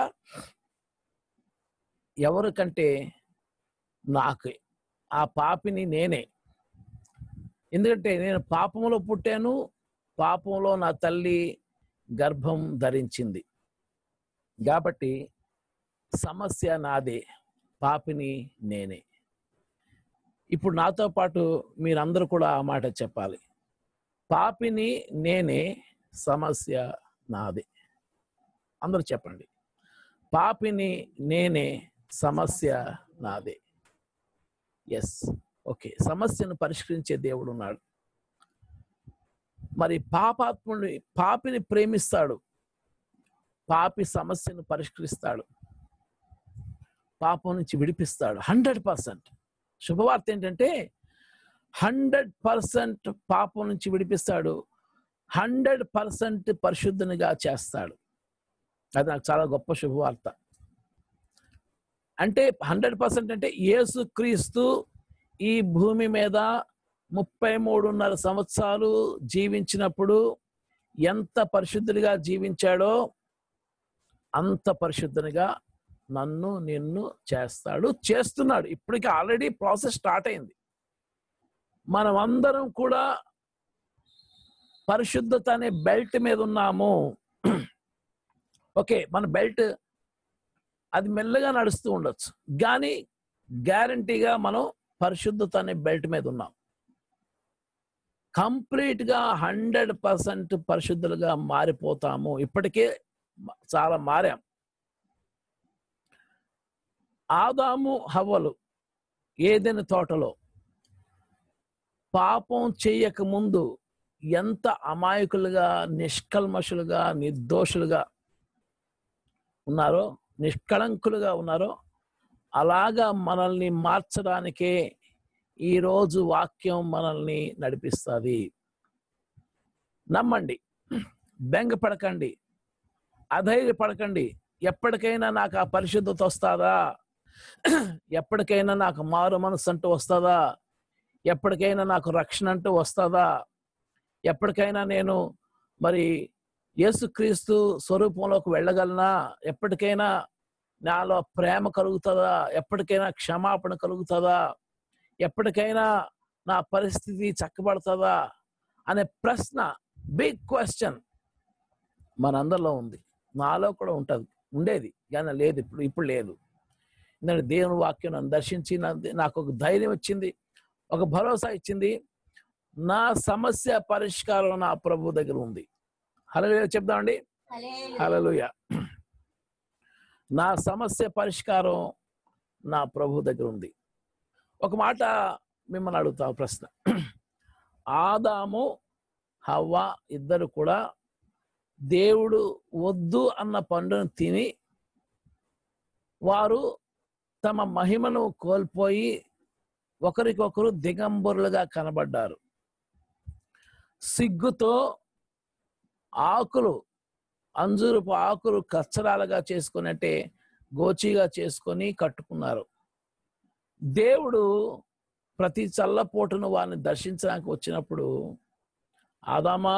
ఎవరికంటే నాకు ఆ పాపిని నేనే ఎందుకంటే నేను పాపంలో పుట్టాను పాపంలో నా తల్లి గర్భం ధరించింది కాబట్టి సమస్య నాదే పాపిని నేనే ఇప్పుడు నాతో పాటు మీరందరూ కూడా ఆ మాట చెప్పాలి పాపిని నేనే సమస్య నాదే అందరూ చెప్పండి పాపిని నేనే సమస్య నాదే ఎస్ ఓకే సమస్యను పరిష్కరించే దేవుడు ఉన్నాడు మరి పాపాత్ముడిని పాపిని ప్రేమిస్తాడు పాపి సమస్యను పరిష్కరిస్తాడు పాపం నుంచి విడిపిస్తాడు హండ్రెడ్ పర్సెంట్ శుభవార్త ఏంటంటే హండ్రెడ్ పర్సెంట్ పాపం నుంచి విడిపిస్తాడు హండ్రెడ్ పర్సెంట్ పరిశుద్ధునిగా చేస్తాడు అది నాకు చాలా గొప్ప శుభవార్త అంటే హండ్రెడ్ పర్సెంట్ అంటే యేసు క్రీస్తు ఈ భూమి మీద ముప్పై మూడున్నర సంవత్సరాలు జీవించినప్పుడు ఎంత పరిశుద్ధుడిగా జీవించాడో అంత పరిశుద్ధునిగా నన్ను నిన్ను చేస్తాడు చేస్తున్నాడు ఇప్పటికి ఆల్రెడీ ప్రాసెస్ స్టార్ట్ అయింది మనం అందరం కూడా పరిశుద్ధత అనే బెల్ట్ మీద ఉన్నాము ఓకే మన బెల్ట్ అది మెల్లగా నడుస్తూ ఉండొచ్చు కానీ గ్యారంటీగా మనం పరిశుద్ధత అనే బెల్ట్ మీద ఉన్నాం కంప్లీట్ గా హండ్రెడ్ పర్సెంట్ పరిశుద్ధులుగా మారిపోతాము ఇప్పటికే చాలా మారాం ఆదాము హవ్వలు ఏదైనా తోటలో పాపం చేయక ముందు ఎంత అమాయకులుగా నిష్కల్మషులుగా నిర్దోషులుగా ఉన్నారో నిష్కళంకులుగా ఉన్నారో అలాగా మనల్ని మార్చడానికే ఈరోజు వాక్యం మనల్ని నడిపిస్తుంది నమ్మండి బెంగపడకండి అధైర్యపడకండి ఎప్పటికైనా నాకు ఆ పరిశుద్ధత వస్తుందా ఎప్పటికైనా నాకు మారు మనసు అంటూ వస్తుందా ఎప్పటికైనా నాకు రక్షణ అంటూ వస్తుందా ఎప్పటికైనా నేను మరి యేసుక్రీస్తు స్వరూపంలోకి వెళ్ళగలనా ఎప్పటికైనా నాలో ప్రేమ కలుగుతుందా ఎప్పటికైనా క్షమాపణ కలుగుతుందా ఎప్పటికైనా నా పరిస్థితి చక్కబడుతుందా అనే ప్రశ్న బిగ్ క్వశ్చన్ మనందరిలో ఉంది నాలో కూడా ఉంటుంది ఉండేది కానీ లేదు ఇప్పుడు ఇప్పుడు లేదు ఎందుకంటే దేవుని వాక్యం నన్ను దర్శించి నా- నాకు ఒక ధైర్యం ఇచ్చింది ఒక భరోసా ఇచ్చింది నా సమస్య పరిష్కారం నా ప్రభు దగ్గర ఉంది హలో చెప్దామండి హల్లెలూయా నా సమస్య పరిష్కారం నా ప్రభు దగ్గర ఉంది ఒక మాట మిమ్మల్ని అడుగుతా ఒక ప్రశ్న ఆదాము హవ్వ ఇద్దరు కూడా దేవుడు వద్దు అన్న పండును తిని వారు తమ మహిమను కోల్పోయి ఒకరికొకరు దిగంబరులుగా కనబడ్డారు సిగ్గుతో ఆకులు అంజూరపు ఆకులు కచ్చరాలుగా చేసుకున్నట్టే గోచిగా చేసుకొని కట్టుకున్నారు దేవుడు ప్రతి చల్లపోటును వారిని దర్శించడానికి వచ్చినప్పుడు ఆదామా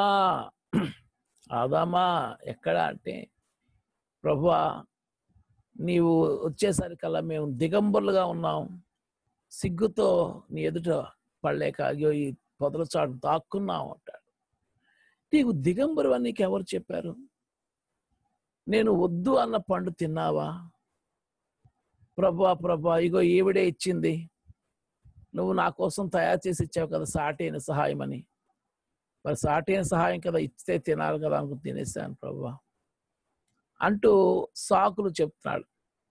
ఆదామా ఎక్కడ అంటే ప్రభువా నీవు వచ్చేసరికల్లా మేము దిగంబరులుగా ఉన్నాం సిగ్గుతో నీ ఎదుట పడలేక అయ్యో ఈ పొదల చాటు దాక్కున్నాం అంటాడు నీకు దిగంబరు అని నీకు ఎవరు చెప్పారు నేను వద్దు అన్న పండు తిన్నావా ప్రభా ప్రభా ఇగో ఈవిడే ఇచ్చింది నువ్వు నా కోసం తయారు చేసి ఇచ్చావు కదా సాటి అయిన సహాయం అని మరి సాటి అయిన సహాయం కదా ఇస్తే తినాలి కదా అనుకుని తినేసాను ప్రభా అంటూ సాకులు చెప్తున్నాడు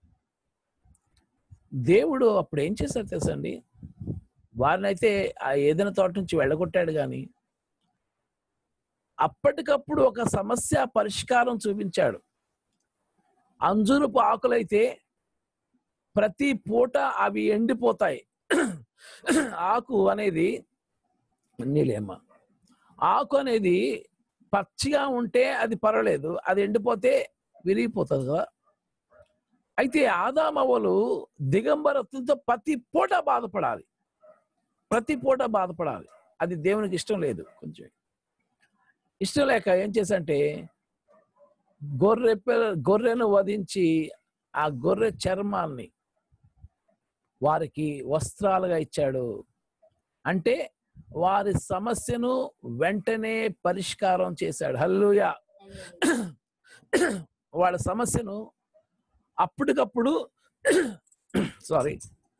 దేవుడు అప్పుడు ఏం చేశారు తెలుసండి వారిని అయితే ఆ ఏదైనా తోట నుంచి వెళ్ళగొట్టాడు కానీ అప్పటికప్పుడు ఒక సమస్య పరిష్కారం చూపించాడు అంజురపు ఆకులైతే ప్రతి పూట అవి ఎండిపోతాయి ఆకు అనేది నీలేమ్మ ఆకు అనేది పచ్చిగా ఉంటే అది పర్వాలేదు అది ఎండిపోతే విరిగిపోతుంది కదా అయితే ఆదామవ్వలు దిగంబరత్వంతో ప్రతి పూట బాధపడాలి ప్రతి పూట బాధపడాలి అది దేవునికి ఇష్టం లేదు కొంచెం ఇష్టం లేక ఏం చేసంటే గొర్రె పిల్ల- గొర్రెను వధించి ఆ గొర్రె చర్మాన్ని వారికి వస్త్రాలుగా ఇచ్చాడు అంటే వారి సమస్యను వెంటనే పరిష్కారం చేశాడు హల్లుయా వాళ్ళ సమస్యను అప్పటికప్పుడు సారీ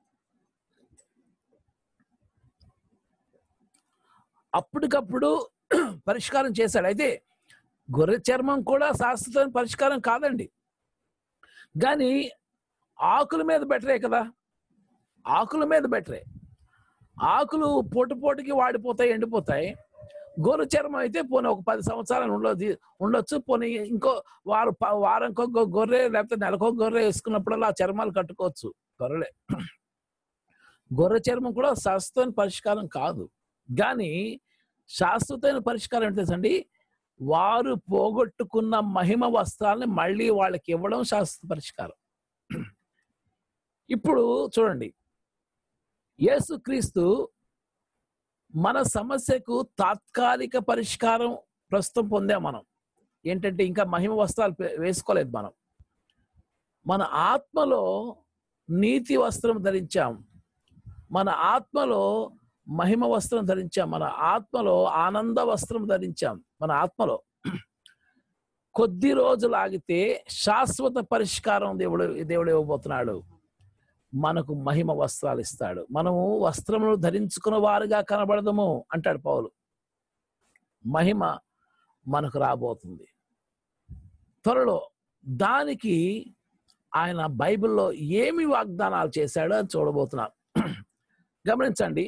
అప్పటికప్పుడు పరిష్కారం చేశాడు అయితే గొర్రె చర్మం కూడా శాశ్వతమైన పరిష్కారం కాదండి కానీ ఆకుల మీద బెటరే కదా ఆకుల మీద బెటరే ఆకులు పూట పూటకి వాడిపోతాయి ఎండిపోతాయి గొర్రె చర్మం అయితే పోనీ ఒక పది సంవత్సరాలు ఉండదు ఉండొచ్చు పోనీ ఇంకో వారు ప- వారంకో గొ- గొర్రె లేకపోతే నెలకో గొర్రె వేసుకున్నప్పుడల్లా ఆ చర్మాలు కట్టుకోవచ్చు గొర్రెలే గొర్రె చర్మం కూడా శాశ్వతమైన పరిష్కారం కాదు కానీ శాశ్వతమైన పరిష్కారం ఏంటి తెలుసండి వారు పోగొట్టుకున్న మహిమ వస్త్రాలని మళ్ళీ వాళ్ళకి ఇవ్వడం శాశ్వత పరిష్కారం ఇప్పుడు చూడండి యేసుక్రీస్తు మన సమస్యకు తాత్కాలిక పరిష్కారం ప్రస్తుతం పొందాం మనం ఏంటంటే ఇంకా మహిమ వస్త్రాలు పే- వేసుకోలేదు మనం మన ఆత్మలో నీతి వస్త్రం ధరించాం మన ఆత్మలో మహిమ వస్త్రం ధరించాం మన ఆత్మలో ఆనంద వస్త్రం ధరించాం మన ఆత్మలో కొద్ది రోజులు ఆగితే శాశ్వత పరిష్కారం దేవుడు దేవుడు ఇవ్వబోతున్నాడు మనకు మహిమ వస్త్రాలు ఇస్తాడు మనము వస్త్రమును ధరించుకున్న వారుగా కనబడదము అంటాడు పౌలు మహిమ మనకు రాబోతుంది త్వరలో దానికి ఆయన బైబిల్లో ఏమి వాగ్దానాలు చేశాడో అని చూడబోతున్నాం గమనించండి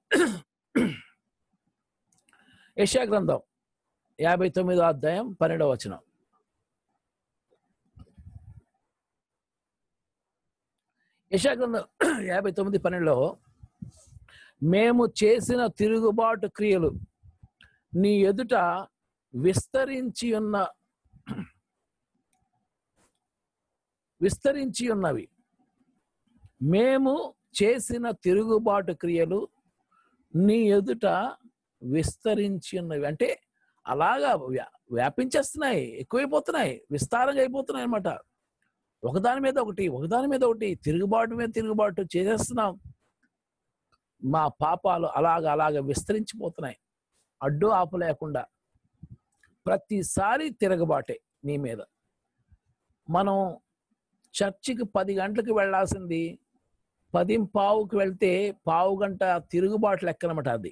యశా గ్రంథం యాభై తొమ్మిదో అధ్యాయం పన్నెండవ వచనం యశా గ్రంథం యాభై తొమ్మిది పన్నెండులో మేము చేసిన తిరుగుబాటు క్రియలు నీ ఎదుట విస్తరించి ఉన్న విస్తరించి ఉన్నవి మేము చేసిన తిరుగుబాటు క్రియలు నీ ఎదుట విస్తరించి ఉన్నవి అంటే అలాగా వ్యా- వ్యాపించేస్తున్నాయి ఎక్కువైపోతున్నాయి విస్తారంగా అయిపోతున్నాయి అన్నమాట ఒకదాని మీద ఒకటి ఒకదాని మీద ఒకటి తిరుగుబాటు మీద తిరుగుబాటు చేసేస్తున్నాం మా పాపాలు అలాగ అలాగ విస్తరించిపోతున్నాయి అడ్డు ఆపు లేకుండా ప్రతిసారి తిరగబాటే నీ మీద మనం చర్చికి పది గంటలకు వెళ్ళాల్సింది పది పావుకి వెళ్తే పావు గంట తిరుగుబాటు లెక్కనమాట అది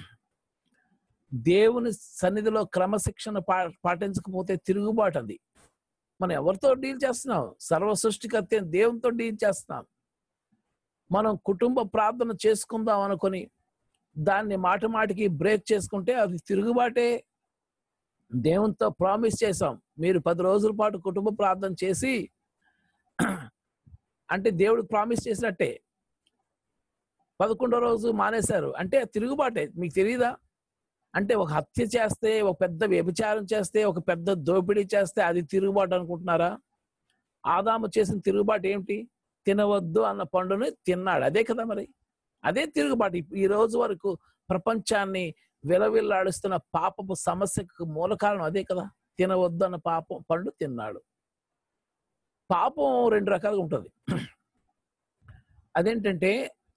దేవుని సన్నిధిలో క్రమశిక్షణ పా పాటించకపోతే తిరుగుబాటు అది మనం ఎవరితో డీల్ చేస్తున్నాం సర్వ సృష్టికర్త అయిన దేవునితో డీల్ చేస్తున్నాం మనం కుటుంబ ప్రార్థన చేసుకుందాం అనుకొని దాన్ని మాటి మాటికి బ్రేక్ చేసుకుంటే అది తిరుగుబాటే దేవునితో ప్రామిస్ చేసాం మీరు పది రోజుల పాటు కుటుంబ ప్రార్థన చేసి అంటే దేవుడు ప్రామిస్ చేసినట్టే పదకొండో రోజు మానేశారు అంటే తిరుగుబాటే మీకు తెలియదా అంటే ఒక హత్య చేస్తే ఒక పెద్ద వ్యభిచారం చేస్తే ఒక పెద్ద దోపిడీ చేస్తే అది తిరుగుబాటు అనుకుంటున్నారా ఆదాము చేసిన తిరుగుబాటు ఏమిటి తినవద్దు అన్న పండుని తిన్నాడు అదే కదా మరి అదే తిరుగుబాటు ఈ- ఈ రోజు వరకు ప్రపంచాన్ని విలవిల్లాడుస్తున్న పాపపు సమస్యకు మూల కారణం అదే కదా తినవద్దు అన్న పాపం పండు తిన్నాడు పాపం రెండు రకాలుగా ఉంటుంది అదేంటంటే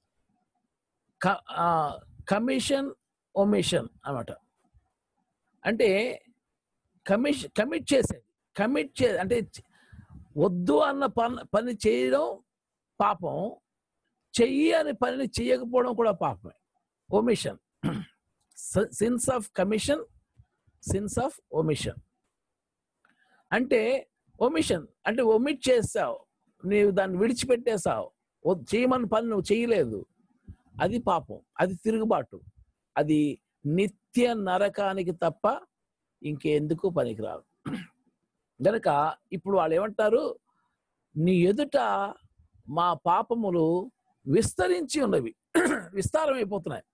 కమిషన్ ఒమిషన్ అన్నమాట అంటే కమిషన్ కమిట్ చేసేది కమిట్ చే అంటే చ- వద్దు అన్న పని పని చేయడం పాపం చెయ్యి అనే పనిని చేయకపోవడం కూడా పాపమే omission sins of commission sins of omission అంటే ఒమిషన్ అంటే ఒమిట్ చేస్తావు నీవు దాన్ని విడిచిపెట్టేసావు వద్- చేయమని పని నువ్వు చేయలేదు అది పాపం అది తిరుగుబాటు అది నిత్య నరకానికి తప్ప ఇంకెందుకు పనికిరాదు గనక ఇప్పుడు వాళ్ళు ఏమంటారు నీ ఎదుట మా పాపములు విస్తరించి ఉన్నవి విస్తారమైపోతున్నాయి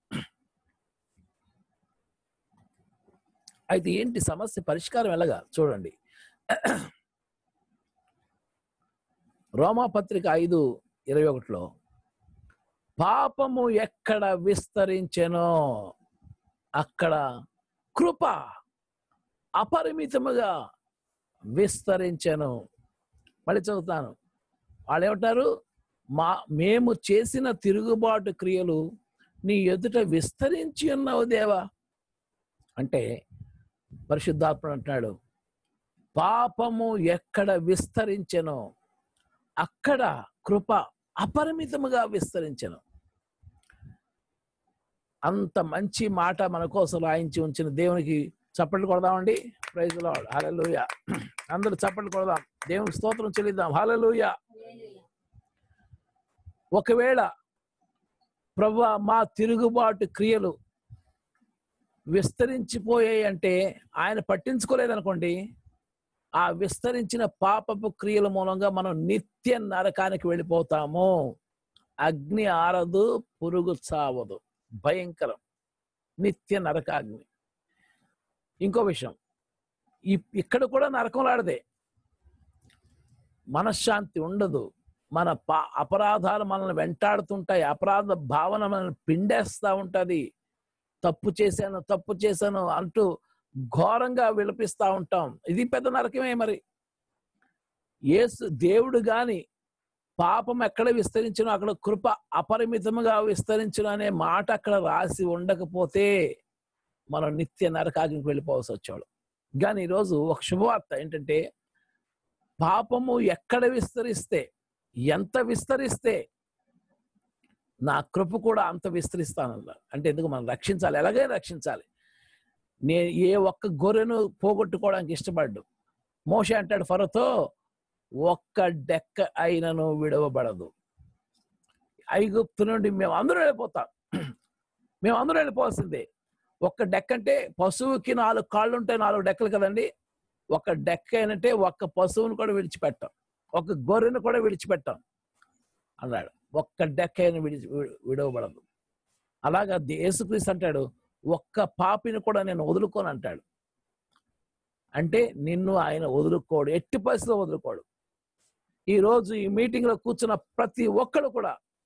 అయితే ఏంటి సమస్య పరిష్కారం ఎలాగా చూడండి రోమా పత్రిక ఐదు ఇరవై ఒకటిలో పాపము ఎక్కడ విస్తరించెనో అక్కడ కృప అపరిమితముగా విస్తరించెను మళ్ళీ చదువుతాను వాళ్ళు ఏమంటారు మా మేము చేసిన తిరుగుబాటు క్రియలు నీ ఎదుట విస్తరించి ఉన్నావు దేవా అంటే పరిశుద్ధాత్ముడు అంటున్నాడు పాపము ఎక్కడ విస్తరించెనో అక్కడ కృప అపరిమితముగా విస్తరించెను అంత మంచి మాట మన కోసం రాయించి ఉంచిన దేవునికి చప్పట్లు కొడదామండి ప్రైజ్ లాడ్ హల్లెలూయ అందరూ చప్పట్లు కొడదాం దేవునికి స్తోత్రం చెల్లిద్దాం హల్లెలూయ ఒకవేళ ప్రభు మా తిరుగుబాటు క్రియలు విస్తరించిపోయాయి అంటే ఆయన పట్టించుకోలేదనుకోండి ఆ విస్తరించిన పాపపు క్రియల మూలంగా మనం నిత్య నరకానికి వెళ్ళిపోతాము అగ్ని ఆరదు పురుగు చావదు భయంకరం నిత్య నరకాగ్ని ఇంకో విషయం ఈ- ఇక్కడ కూడా నరకంలాడదే మనశ్శాంతి ఉండదు మన పా అపరాధాలు మనల్ని వెంటాడుతుంటాయి అపరాధ భావన మనల్ని పిండేస్తా ఉంటది తప్పు చేశాను తప్పు చేశాను అంటూ ఘోరంగా విలపిస్తా ఉంటాం ఇది పెద్ద నరకమే మరి యేసు దేవుడు గాని పాపం ఎక్కడ విస్తరించినో అక్కడ కృప అపరిమితముగా విస్తరించును అనే మాట అక్కడ రాసి ఉండకపోతే మనం నిత్య నరకాగ్నికి వెళ్ళిపోవాల్సి వచ్చేవాడు కానీ ఈరోజు ఒక శుభవార్త ఏంటంటే పాపము ఎక్కడ విస్తరిస్తే ఎంత విస్తరిస్తే నా కృప కూడా అంత విస్తరిస్తానన్నారు అంటే ఎందుకు మనం రక్షించాలి ఎలాగైనా రక్షించాలి నేను ఏ ఒక్క గొర్రెను పోగొట్టుకోవడానికి ఇష్టపడ్డు మోషే అంటాడు ఫరతో ఒక్క డెక్క అయినను విడవబడదు ఐగుప్తు నుండి మేము అందరూ వెళ్ళిపోతాం మేము అందరూ వెళ్ళిపోవాల్సిందే ఒక్క డెక్క అంటే పశువుకి నాలుగు కాళ్ళు ఉంటాయి నాలుగు డెక్కలు కదండి ఒక డెక్క అయినంటే ఒక్క పశువును కూడా విడిచిపెట్టాం ఒక గొర్రెను కూడా విడిచిపెట్టాం అన్నాడు ఒక్క డెక్క అయిన విడిచి వి- విడవబడదు అలాగా దే- యేసుక్రీస్తు అంటాడు ఒక్క పాపిని కూడా నేను వదులుకోను అంటాడు అంటే నిన్ను ఆయన వదులుకోడు ఎట్టి పరిస్థితిలో వదులుకోడు ఈ రోజు ఈ మీటింగ్ లో కూర్చున్న ప్రతి ఒక్కడు కూడా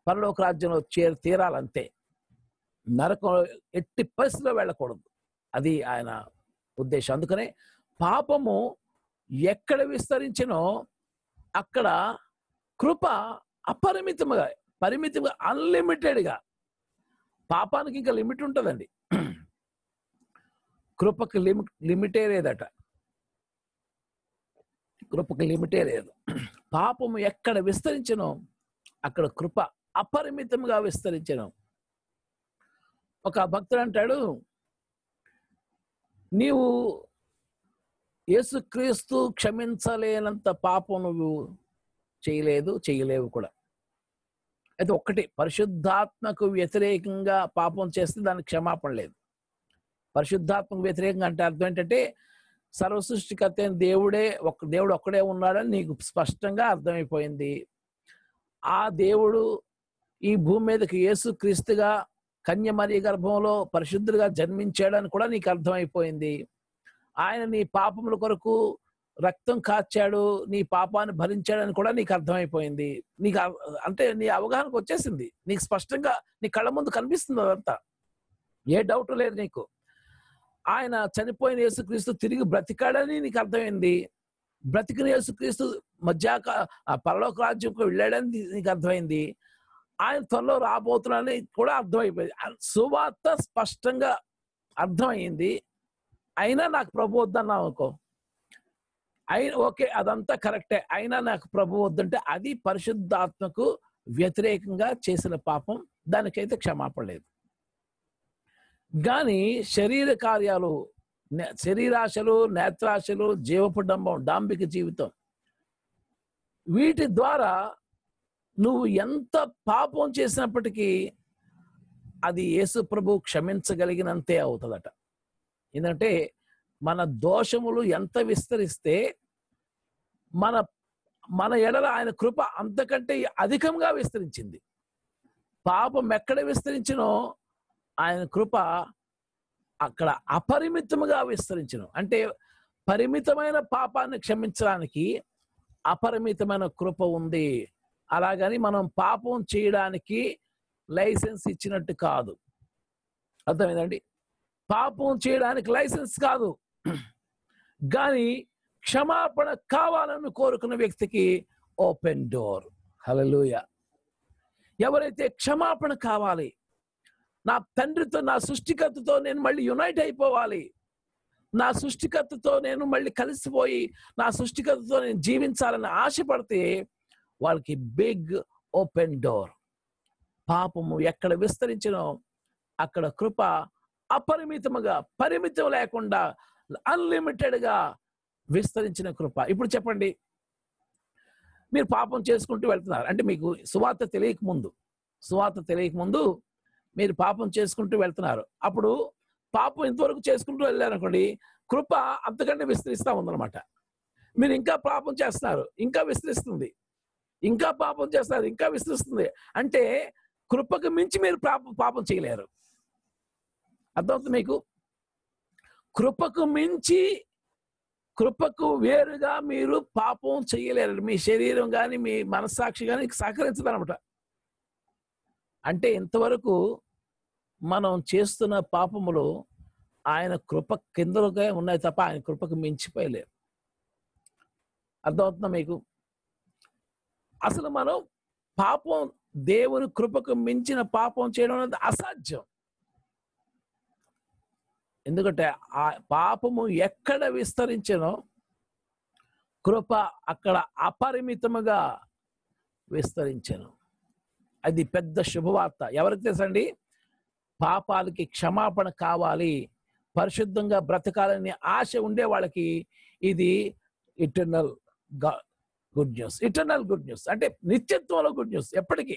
పరలోక రాజ్యంలో చేరి తీరాలంతే నరకం ఎట్టి పరిస్థితిలో వెళ్ళకూడదు అది ఆయన ఉద్దేశం అందుకనే పాపము ఎక్కడ విస్తరించినో అక్కడ కృప అపరిమితముగా పరిమితంగా అన్లిమిటెడ్గా పాపానికి ఇంకా లిమిట్ ఉంటుందండి కృపకి లిమిట్ లిమిటే లేదట కృపకి లిమిటే లేదు పాపము ఎక్కడ విస్తరించను అక్కడ కృప అపరిమితంగా విస్తరించను ఒక భక్తుడు అంటాడు నీవు యేసుక్రీస్తు క్షమించలేనంత పాపం నువ్వు చేయలేదు చేయలేవు కూడా అయితే ఒక్కటి పరిశుద్ధాత్మకు వ్యతిరేకంగా పాపం చేస్తే దానికి క్షమాపణ లేదు పరిశుద్ధాత్మకు వ్యతిరేకంగా అంటే అర్థం ఏంటంటే సర్వసృష్టికర్త అయిన దేవుడే ఒక దేవుడు ఒక్కడే ఉన్నాడని నీకు స్పష్టంగా అర్థమైపోయింది ఆ దేవుడు ఈ భూమి మీదకి యేసు క్రీస్తుగా కన్యమరి గర్భంలో పరిశుద్ధుడిగా జన్మించాడని కూడా నీకు అర్థమైపోయింది ఆయన నీ పాపముల కొరకు రక్తం కాచాడు నీ పాపాన్ని భరించాడని కూడా నీకు అర్థమైపోయింది నీకు అవ- అంటే నీ అవగాహనకు వచ్చేసింది నీకు స్పష్టంగా నీ కళ్ళ ముందు కనిపిస్తుంది అదంతా ఏ డౌట్ లేదు నీకు ఆయన చనిపోయిన యేసుక్రీస్తు తిరిగి బ్రతికాడని నీకు అర్థమైంది బ్రతికిన యేసుక్రీస్తు మధ్యాక ఆ పరలోక రాజ్యంకు వెళ్ళాడని నీకు అర్థమైంది ఆయన త్వరలో రాబోతున్నాడని కూడా అర్థమైపోయింది ఆ సువార్త స్పష్టంగా అర్థమైంది అయినా నాకు ప్రభు వద్దన్నావు అనుకో అయినా ఓకే అదంతా కరెక్టే అయినా నాకు ప్రభు వద్దంటే అది పరిశుద్ధాత్మకు వ్యతిరేకంగా చేసిన పాపం దానికైతే క్షమాపణ లేదు కానీ శరీర కార్యాలు నే- శరీరాశలు నేత్రాశలు జీవపు డంబం డాంబిక జీవితం వీటి ద్వారా నువ్వు ఎంత పాపం చేసినప్పటికీ అది యేసు ప్రభు క్షమించగలిగినంతే అవుతుందట ఎందుకంటే మన దోషములు ఎంత విస్తరిస్తే మన మన ఎడల ఆయన కృప అంతకంటే అధికంగా విస్తరించింది పాపం ఎక్కడ విస్తరించినో ఆయన కృప అక్కడ అపరిమితముగా విస్తరించను అంటే పరిమితమైన పాపాన్ని క్షమించడానికి అపరిమితమైన కృప ఉంది అలాగని మనం పాపం చేయడానికి లైసెన్స్ ఇచ్చినట్టు కాదు అర్థమైందండి పాపం చేయడానికి లైసెన్స్ కాదు కానీ క్షమాపణ కావాలని కోరుకున్న వ్యక్తికి ఓపెన్ డోర్ హలలుయ ఎవరైతే క్షమాపణ కావాలి నా తండ్రితో నా సృష్టికర్తతో నేను మళ్ళీ యునైట్ అయిపోవాలి నా సృష్టికర్తతో నేను మళ్ళీ కలిసిపోయి నా సృష్టికర్తతో నేను జీవించాలని ఆశపడితే వాళ్ళకి బిగ్ ఓపెన్ డోర్ పాపము ఎక్కడ విస్తరించినో అక్కడ కృప అపరిమితముగా పరిమితం లేకుండా అన్లిమిటెడ్ గా విస్తరించిన కృప ఇప్పుడు చెప్పండి మీరు పాపం చేసుకుంటూ వెళ్తున్నారు అంటే మీకు సువార్త తెలియక ముందు సువార్త తెలియక ముందు మీరు పాపం చేసుకుంటూ వెళ్తున్నారు అప్పుడు పాపం ఇంతవరకు చేసుకుంటూ వెళ్ళారనుకోండి కృప అంతకంటే విస్తరిస్తా ఉందన్నమాట మీరు ఇంకా పాపం చేస్తున్నారు ఇంకా విస్తరిస్తుంది ఇంకా పాపం చేస్తారు ఇంకా విస్తరిస్తుంది అంటే కృపకు మించి మీరు పాప పాపం చేయలేరు అర్థమవుతుంది మీకు కృపకు మించి కృపకు వేరుగా మీరు పాపం చేయలేరు మీ శరీరం కానీ మీ మనస్సాక్షి కానీ సహకరించదు అనమాట అంటే ఇంతవరకు మనం చేస్తున్న పాపములు ఆయన కృప కిందలుగా ఉన్నాయి తప్ప ఆయన కృపకు మించిపోయలేరు అర్థమవుతుందా మీకు అసలు మనం పాపం దేవుని కృపకు మించిన పాపం చేయడం అనేది అసాధ్యం ఎందుకంటే ఆ పాపము ఎక్కడ విస్తరించనో కృప అక్కడ అపరిమితముగా విస్తరించను అది పెద్ద శుభవార్త ఎవరికి తెలుసండి పాపాలకి క్షమాపణ కావాలి పరిశుద్ధంగా బ్రతకాలని ఆశ ఉండే వాళ్ళకి ఇది eternal good news eternal good news అంటే నిత్యత్వంలో గుడ్ న్యూస్ ఎప్పటికీ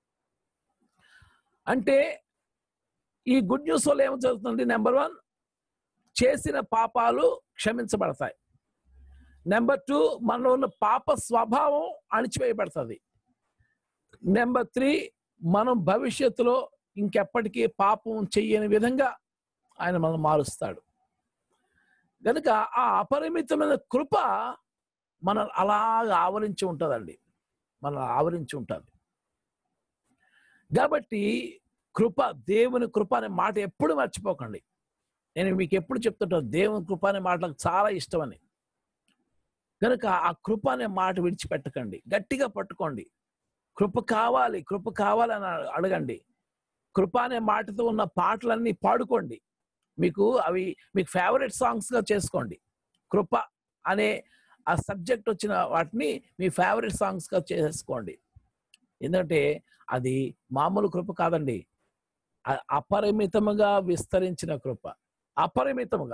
అంటే ఈ గుడ్ న్యూస్ వల్ల ఏం జరుగుతుంది నెంబర్ వన్ చేసిన పాపాలు క్షమించబడతాయి నెంబర్ టూ మనలో ఉన్న పాప స్వభావం అణిచివేయబడుతుంది నెంబర్ త్రీ మనం భవిష్యత్తులో ఇంకెప్పటికీ పాపం చెయ్యని విధంగా ఆయన మనం మారుస్తాడు కనుక ఆ అపరిమితమైన కృప మనం అలాగ ఆవరించి ఉంటుందండి మనం ఆవరించి ఉంటుంది కాబట్టి కృప దేవుని కృప అనే మాట ఎప్పుడు మర్చిపోకండి నేను మీకు ఎప్పుడు చెప్తుంటాను దేవుని కృప అనే మాట నాకు చాలా ఇష్టమని కనుక ఆ కృప అనే మాట విడిచిపెట్టకండి గట్టిగా పట్టుకోండి కృప కావాలి కృప కావాలని అడగండి కృప అనే మాటతో ఉన్న పాటలన్నీ పాడుకోండి మీకు అవి మీకు ఫేవరెట్ సాంగ్స్గా చేసుకోండి కృప అనే ఆ సబ్జెక్ట్ వచ్చిన వాటిని మీ ఫేవరెట్ సాంగ్స్గా చేసుకోండి ఎందుకంటే అది మామూలు కృప కాదండి అ- అపరిమితముగా విస్తరించిన కృప అపరిమితముగా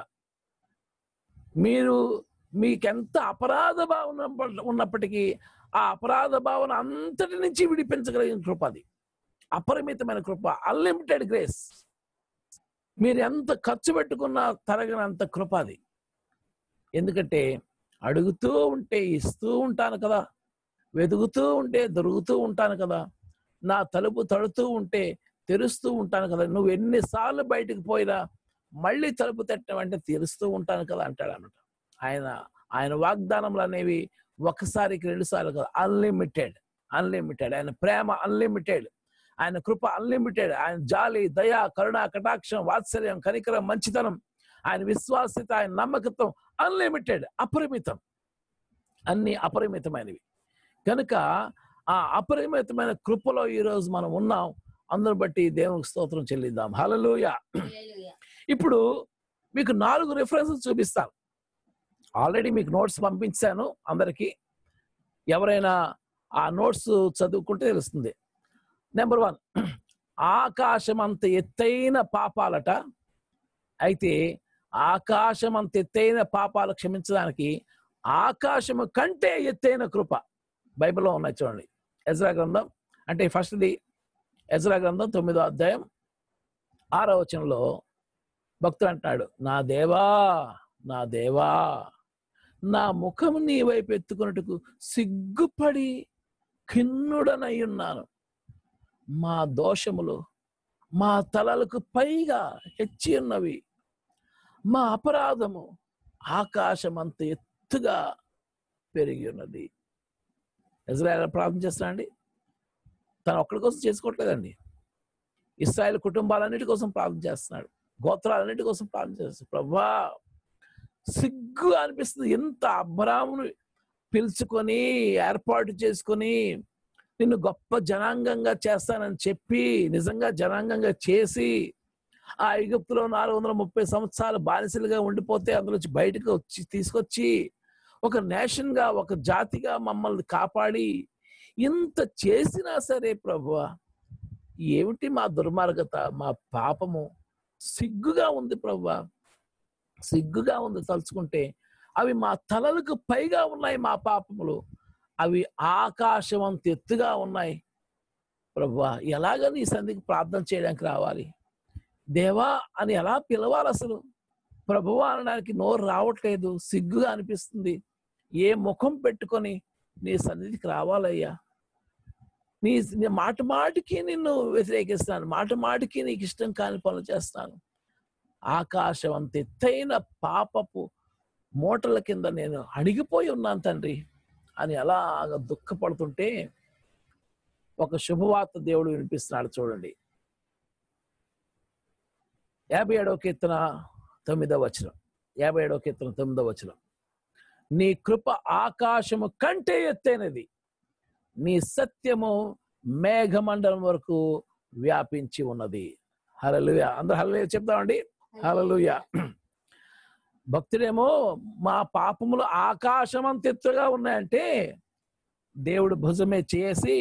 మీరు మీకెంత అపరాధ భావన ఉన్నప్ప- ఉన్నప్పటికీ ఆ అపరాధ భావన అంతటి నుంచి విడిపించగలిగిన కృప అది అపరిమితమైన కృప అన్లిమిటెడ్ గ్రేస్ మీరు ఎంత ఖర్చు పెట్టుకున్నా తరగనంత కృప అది ఎందుకంటే అడుగుతూ ఉంటే ఇస్తూ ఉంటాను కదా వెతుకుతూ ఉంటే దొరుకుతూ ఉంటాను కదా నా తలుపు తడుతూ ఉంటే తెరుస్తూ ఉంటాను కదా నువ్వు ఎన్నిసార్లు బయటకు పోయినా మళ్ళీ తలుపు తట్టమంటే తెరుస్తూ ఉంటాను కదా అంటాడు అన్నమాట ఆయన ఆయన వాగ్దానములు అనేవి ఒకసారికి రెండు సార్లు కదా అన్లిమిటెడ్ అన్లిమిటెడ్ ఆయన ప్రేమ అన్లిమిటెడ్ ఆయన కృప అన్లిమిటెడ్ ఆయన జాలి దయ కరుణ కటాక్షం వాత్సల్యం కనికరం మంచితనం ఆయన విశ్వాసిత ఆయన నమ్మకత్వం అన్లిమిటెడ్ అపరిమితం అన్ని అపరిమితమైనవి కనుక ఆ అపరిమితమైన కృపలో ఈరోజు మనం ఉన్నాం అందును బట్టి దేవునికి స్తోత్రం చెల్లిద్దాం హల్లెలూయా ఇప్పుడు మీకు నాలుగు రిఫరెన్సెస్ చూపిస్తాను ఆల్రెడీ మీకు నోట్స్ పంపించాను అందరికీ ఎవరైనా ఆ నోట్స్ చదువుకుంటే తెలుస్తుంది నెంబర్ వన్ ఆకాశం అంత ఎత్తైన పాపాలట అయితే ఆకాశం అంత ఎత్తైన పాపాలు క్షమించడానికి ఆకాశము కంటే ఎత్తైన కృప బైబిల్లో ఉన్నాయి చూడండి ఎజ్రా గ్రంథం అంటే ఫస్ట్ది ఎజ్రా గ్రంథం తొమ్మిదో అధ్యాయం ఆరో వచనంలో భక్తుడు అంటున్నాడు నా దేవా నా దేవా నా ముఖం నీ వైపు ఎత్తుకున్నట్టుకు సిగ్గుపడి ఖిన్నుడనై ఉన్నాను మా దోషములు మా తలలకు పైగా హెచ్చి ఉన్నవి మా అపరాధము ఆకాశం అంత ఎత్తుగా పెరిగి ఉన్నది ఇజ్రాయల్ ప్రార్థన చేస్తానండి తను ఒక్కడి కోసం చేసుకోవట్లేదండి ఇస్రాయల్ కుటుంబాలన్నిటి కోసం ప్రార్థన చేస్తున్నాడు గోత్రాలన్నిటి కోసం ప్రార్థన చేస్తున్నాడు ప్రభా సిగ్గు అనిపిస్తుంది ఎంత అబ్రామును పిలుచుకొని ఏర్పాటు చేసుకొని నిన్ను గొప్ప జనాంగంగా చేస్తానని చెప్పి నిజంగా జనాంగంగా చేసి ఆ ఐగుప్తులో నాలుగు వందల ముప్పై సంవత్సరాలు బానిసలుగా ఉండిపోతే అందులోంచి బయటకు వచ్చి తీసుకొచ్చి ఒక నేషన్ గా ఒక జాతిగా మమ్మల్ని కాపాడి ఇంత చేసినా సరే ప్రభువా ఏమిటి మా దుర్మార్గత మా పాపము సిగ్గుగా ఉంది ప్రభువా సిగ్గుగా ఉంది తలుచుకుంటే అవి మా తలలకు పైగా ఉన్నాయి మా పాపములు అవి ఆకాశం అంత ఎత్తుగా ఉన్నాయి ప్రభువా ఎలాగ నీ సంధికి ప్రార్థన చేయడానికి రావాలి దేవా అని ఎలా పిలవాలి అసలు ప్రభువా అనడానికి నోరు రావట్లేదు సిగ్గుగా అనిపిస్తుంది ఏ ముఖం పెట్టుకొని నీ సన్నిధికి రావాలయ్యా నీ నీ మాట మాటికి నిన్ను వ్యతిరేకిస్తాను మాట మాటికి నీకు ఇష్టం కాని పనులు చేస్తాను ఆకాశం అంత ఎత్తైన పాపపు మూటల కింద నేను అణిగిపోయి ఉన్నాను తండ్రి అని అలాగ దుఃఖపడుతుంటే ఒక శుభవార్త దేవుడు వినిపిస్తున్నాడు చూడండి యాభై ఏడవ కీర్తన తొమ్మిదవ వచనం యాభై ఏడవ కీర్తన తొమ్మిదవ వచనం నీ కృప ఆకాశము కంటే ఎత్తైనది నీ సత్యము మేఘమండలం వరకు వ్యాపించి ఉన్నది హలలుయ అందరూ హలలుయ చెప్తామండి హలలుయ భక్తుడేమో మా పాపములు ఆకాశమంత ఎత్తుగా ఉన్నాయంటే దేవుడు భుజమే చేసి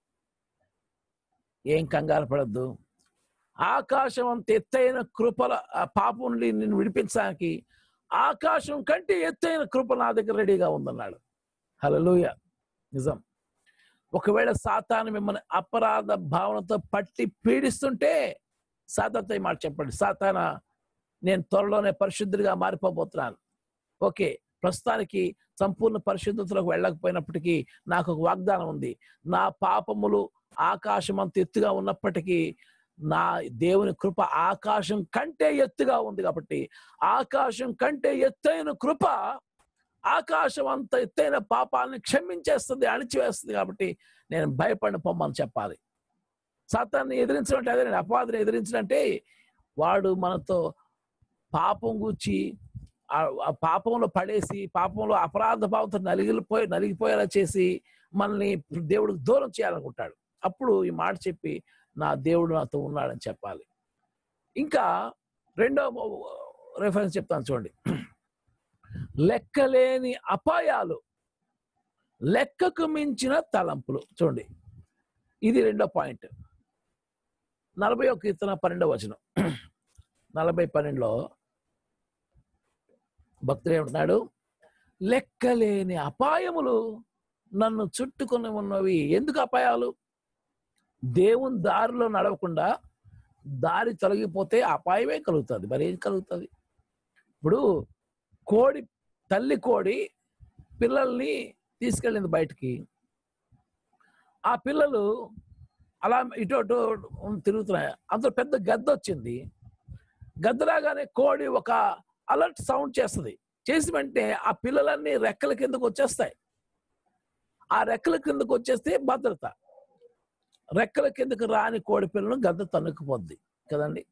ఏం కంగారు పడద్దు ఆకాశం అంత ఎత్తైన కృపల ఆ పాపం నుండి నిన్ను విడిపించడానికి ఆకాశం కంటే ఎత్తైన కృప నా దగ్గర రెడీగా ఉందన్నాడు హలలుయ నిజం ఒకవేళ సాతాను మిమ్మల్ని అపరాధ భావనతో పట్టి పీడిస్తుంటే సాతాతో ఈ మాట చెప్పండి సాతాన నేను త్వరలోనే పరిశుద్ధుడిగా మారిపోబోతున్నాను ఓకే ప్రస్తుతానికి సంపూర్ణ పరిశుద్ధతలోకి వెళ్ళకపోయినప్పటికీ నాకు ఒక వాగ్దానం ఉంది నా పాపములు ఆకాశం అంత ఎత్తుగా ఉన్నప్పటికీ నా దేవుని కృప ఆకాశం కంటే ఎత్తుగా ఉంది కాబట్టి ఆకాశం కంటే ఎత్తైన కృప ఆకాశం అంత ఎత్తైన పాపాలని క్షమించేస్తుంది అణిచివేస్తుంది కాబట్టి నేను భయపడిన పొమ్మని చెప్పాలి సాతాన్ని ఎదిరించడం అంటే అదే అపవాదిని ఎదిరించడం అంటే వాడు మనతో పాపం గుచ్చి ఆ- ఆ పాపంలో పడేసి పాపంలో అపరాధ భావంతో నలిగిపోయి నలిగిపోయేలా చేసి మనల్ని దేవుడికి దూరం చేయాలనుకుంటాడు అప్పుడు ఈ మాట చెప్పి నా దేవుడు నాతో ఉన్నాడని చెప్పాలి ఇంకా రెండో రెఫరెన్స్ చెప్తాను చూడండి లెక్కలేని అపాయాలు లెక్కకు మించిన తలంపులు చూడండి ఇది రెండో పాయింట్ నలభై ఒక కీర్తన పన్నెండవ వచనం నలభై పన్నెండులో భక్తుడు ఏమంటున్నాడు లెక్కలేని అపాయములు నన్ను చుట్టుకొని ఉన్నవి ఎందుకు అపాయాలు దేవుని దారిలో నడవకుండా దారి తొలగిపోతే అపాయమే కలుగుతుంది మరి ఏం కలుగుతుంది ఇప్పుడు కోడి తల్లి కోడి పిల్లల్ని తీసుకెళ్ళింది బయటికి ఆ పిల్లలు అలా ఇటు అటు తిరుగుతున్నాయి అందులో పెద్ద గద్ద వచ్చింది గద్ద రాగానే కోడి ఒక అలర్ట్ సౌండ్ చేస్తుంది చేసి వెంటనే ఆ పిల్లలన్నీ రెక్కల కిందకు వచ్చేస్తాయి ఆ రెక్కల కిందకు వచ్చేస్తే భద్రత రెక్కల కిందకు రాని కోడి పిల్లను గద్ద తన్నుకుపోద్ది కదండి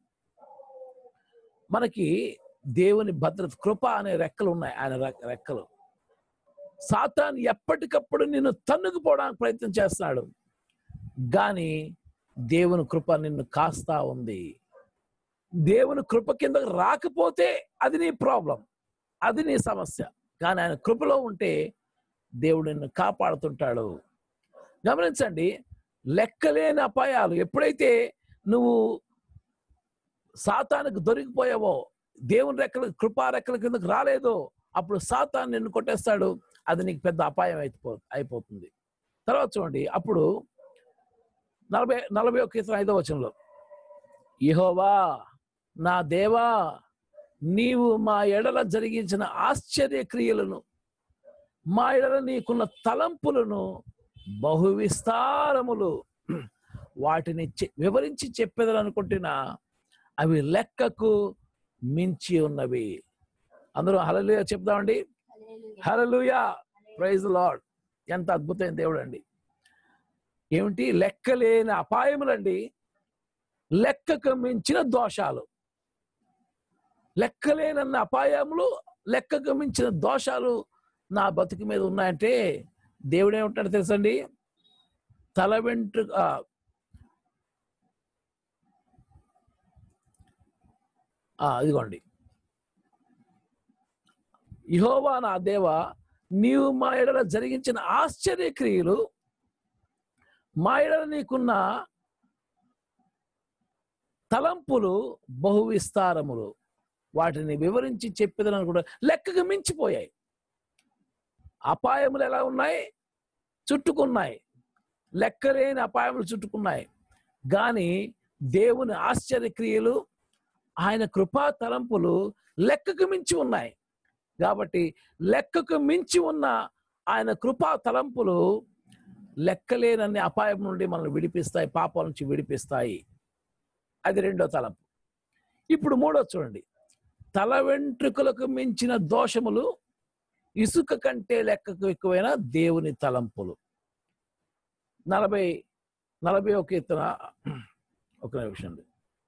మనకి దేవుని భద్రత కృప అనే రెక్కలు ఉన్నాయి ఆయన రెక్- రెక్కలు సాతాన్ ఎప్పటికప్పుడు నిన్ను తన్నుకుపోవడానికి ప్రయత్నం చేస్తున్నాడు కానీ దేవుని కృప నిన్ను కాస్తా ఉంది దేవుని కృప కింద రాకపోతే అది నీ ప్రాబ్లం అది నీ సమస్య కానీ ఆయన కృపలో ఉంటే దేవుడు నిన్ను కాపాడుతుంటాడు గమనించండి లెక్కలేని అపాయాలు ఎప్పుడైతే నువ్వు సాతానికి దొరికిపోయావో దేవుని రెక్కల కృపా రెక్కల కిందకు రాలేదో అప్పుడు సాతాన్ నిన్ను కొట్టేస్తాడు అది నీకు పెద్ద అపాయం అయిపో అయిపోతుంది తర్వాత చూడండి అప్పుడు నలభై నలభై ఒక కీర్తన ఐదో వచనంలో యెహోవా నా దేవా నీవు మా ఎడల జరిగించిన ఆశ్చర్య క్రియలను మా ఎడల నీకున్న తలంపులను బహు విస్తారములు వాటిని చె- వివరించి చెప్పేదని అనుకుంటున్నా అవి లెక్కకు మించి ఉన్నవి అందరూ హలలుయా చెప్దామండి హలలుయా ప్రైజ్ లార్డ్ ఎంత అద్భుతమైన దేవుడు అండి ఏమిటి లెక్కలేని అపాయములండి లెక్కకు మించిన దోషాలు లెక్కలేనన్న అపాయములు లెక్కకు మించిన దోషాలు నా బతుకు మీద ఉన్నాయంటే దేవుడు ఏమంటాడు తెలుసండి తల వెంట్రు ఆ, ఆ, ఇదిగోండి యహోవా నా దేవ నీవు మా ఎడల జరిగించిన ఆశ్చర్య క్రియలు మా ఎడల నీకున్న తలంపులు బహు విస్తారములు వాటిని వివరించి చెప్పేదని కూడా లెక్కకు మించిపోయాయి అపాయములు ఎలా ఉన్నాయి చుట్టుకున్నాయి లెక్కలేని అపాయములు చుట్టుకున్నాయి కానీ దేవుని ఆశ్చర్య క్రియలు ఆయన కృపా తలంపులు లెక్కకు మించి ఉన్నాయి కాబట్టి లెక్కకు మించి ఉన్న ఆయన కృపా తలంపులు లెక్కలేనన్ని అపాయం నుండి మనల్ని విడిపిస్తాయి పాపం నుంచి విడిపిస్తాయి అది రెండో తలంపు ఇప్పుడు మూడో చూడండి తల వెంట్రుకలకు మించిన దోషములు ఇసుక కంటే లెక్కకు ఎక్కువైన దేవుని తలంపులు నలభై నలభై ఒక కీర్తన ఒక నిమిషం అండి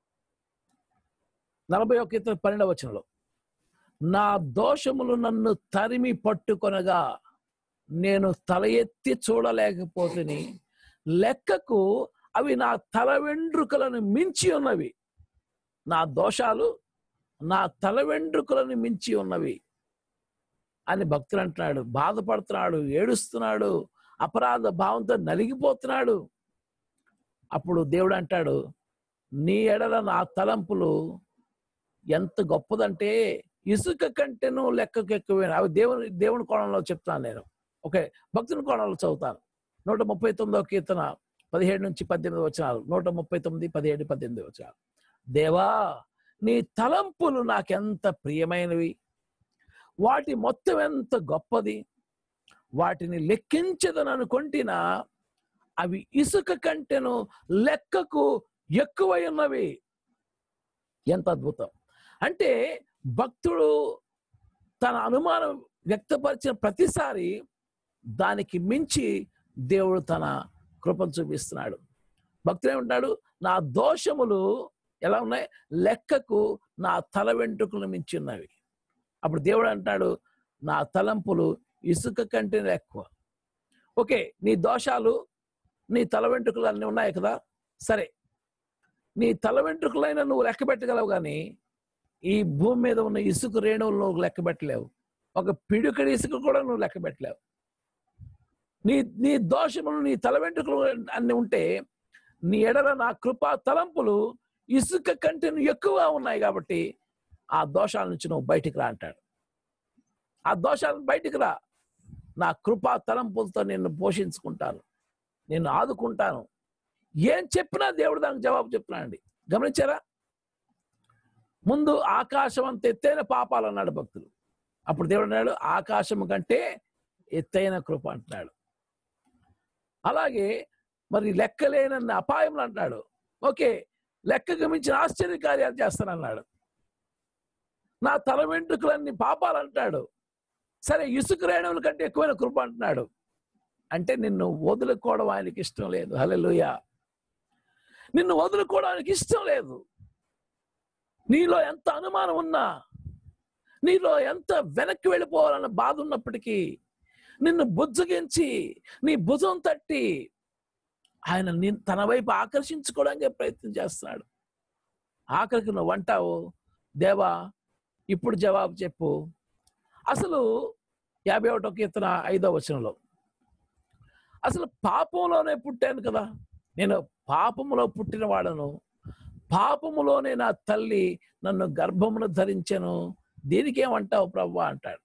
నలభై ఒక కీర్తన పన్నెండవ వచనంలో నా దోషములు నన్ను తరిమి పట్టుకొనగా నేను తల ఎత్తి చూడలేకపోతుని లెక్కకు అవి నా తల వెండ్రుకలను మించి ఉన్నవి నా దోషాలు నా తల వెండ్రుకలను మించి ఉన్నవి అని భక్తులు అంటున్నాడు బాధపడుతున్నాడు ఏడుస్తున్నాడు అపరాధ భావంతో నలిగిపోతున్నాడు అప్పుడు దేవుడు అంటాడు నీ ఎడల నా తలంపులు ఎంత గొప్పదంటే ఇసుక కంటేనూ లెక్కకు ఎక్కువైన అవి దేవుని దేవుని కోణంలో చెప్తాను నేను ఓకే భక్తుని కోణంలో చదువుతాను నూట ముప్పై తొమ్మిదవ కీర్తన పదిహేడు నుంచి పద్దెనిమిది వచ్చినారు నూట ముప్పై తొమ్మిది పదిహేడు పద్దెనిమిది వచ్చినారు దేవా నీ తలంపులు నాకెంత ప్రియమైనవి వాటి మొత్తం ఎంత గొప్పది వాటిని లెక్కించదని అనుకుంటున్నా అవి ఇసుక కంటెను లెక్కకు ఎక్కువై ఉన్నవి ఎంత అద్భుతం అంటే భక్తుడు తన అనుమానం వ్యక్తపరిచిన ప్రతిసారి దానికి మించి దేవుడు తన కృపను చూపిస్తున్నాడు భక్తుడు ఏమంటాడు నా దోషములు ఎలా ఉన్నాయి లెక్కకు నా తల వెంట్రుకలు మించి ఉన్నవి అప్పుడు దేవుడు అంటాడు నా తలంపులు ఇసుక కంటే ఎక్కువ ఓకే నీ దోషాలు నీ తల వెంట్రుకలు అన్నీ ఉన్నాయి కదా సరే నీ తల వెంట్రుకలైనా నువ్వు లెక్క పెట్టగలవు కానీ ఈ భూమి మీద ఉన్న ఇసుక రేణువులు నువ్వు లెక్క పెట్టలేవు ఒక పిడుకడి ఇసుక కూడా నువ్వు లెక్క పెట్టలేవు నీ నీ దోషములు నీ తల వెంట్రుకలు అన్ని ఉంటే నీ ఎడల నా కృపా తలంపులు ఇసుక కంటే ఎక్కువ ఉన్నాయి కాబట్టి ఆ దోషాల నుంచి నువ్వు బయటికి రా అంటాడు ఆ దోషాలను బయటికి రా నా కృపా తలంపులతో నిన్ను పోషించుకుంటాను నిన్ను ఆదుకుంటాను ఏం చెప్పినా దేవుడు దానికి జవాబు చెప్తున్నాడండి గమనించారా ముందు ఆకాశం అంత ఎత్తైన పాపాలు అన్నాడు భక్తులు అప్పుడు దేవుడు అన్నాడు ఆకాశం కంటే ఎత్తైన కృప అంటున్నాడు అలాగే మరి లెక్కలేనన్న అపాయములు అంటాడు ఓకే లెక్కకు మించిన ఆశ్చర్య కార్యాలు చేస్తానన్నాడు నా తల వెంట్రుకలన్నీ పాపాలు అంటాడు సరే ఇసుక రేణువుల కంటే ఎక్కువైన కృప అంటున్నాడు అంటే నిన్ను వదులుకోవడం ఆయనకి ఇష్టం లేదు హల్లెలూయా నిన్ను వదులుకోవడానికి ఇష్టం లేదు నీలో ఎంత అనుమానం ఉన్నా నీలో ఎంత వెనక్కి వెళ్ళిపోవాలన్న బాధ ఉన్నప్పటికీ నిన్ను బుజ్జగించి నీ భుజం తట్టి ఆయన ని- తన వైపు ఆకర్షించుకోవడానికి ప్రయత్నం చేస్తున్నాడు ఆఖరికి నువ్వు అంటావు దేవా ఇప్పుడు జవాబు చెప్పు అసలు యాభై ఒకటో కీర్తన ఐదో వచనంలో అసలు పాపంలోనే పుట్టాను కదా నేను పాపములో పుట్టిన వాడను పాపములోనే నా తల్లి నన్ను గర్భమును ధరించెను దీనికి ఏమంటావు ప్రవ్వా అంటాడు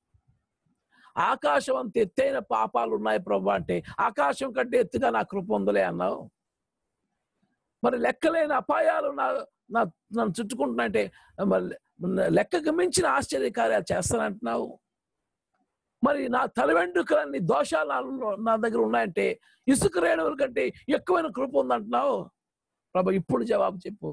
ఆకాశం అంత ఎత్తైన పాపాలు ఉన్నాయి ప్రభు అంటే ఆకాశం కంటే ఎత్తుగా నా కృప ఉందలే అన్నావు మరి లెక్కలేని అపాయాలు నా నా నన్ను చుట్టుకుంటున్నాయంటే మరి లెక్కకు మించిన ఆశ్చర్య కార్యాలు చేస్తానంటున్నావు మరి నా తల వెంట్రుకలన్నీ దోషాలు నా- నా దగ్గర ఉన్నాయంటే ఇసుక రేణువుల కంటే ఎక్కువైన కృప ఉందంటున్నావు ప్రభు ఇప్పుడు జవాబు చెప్పు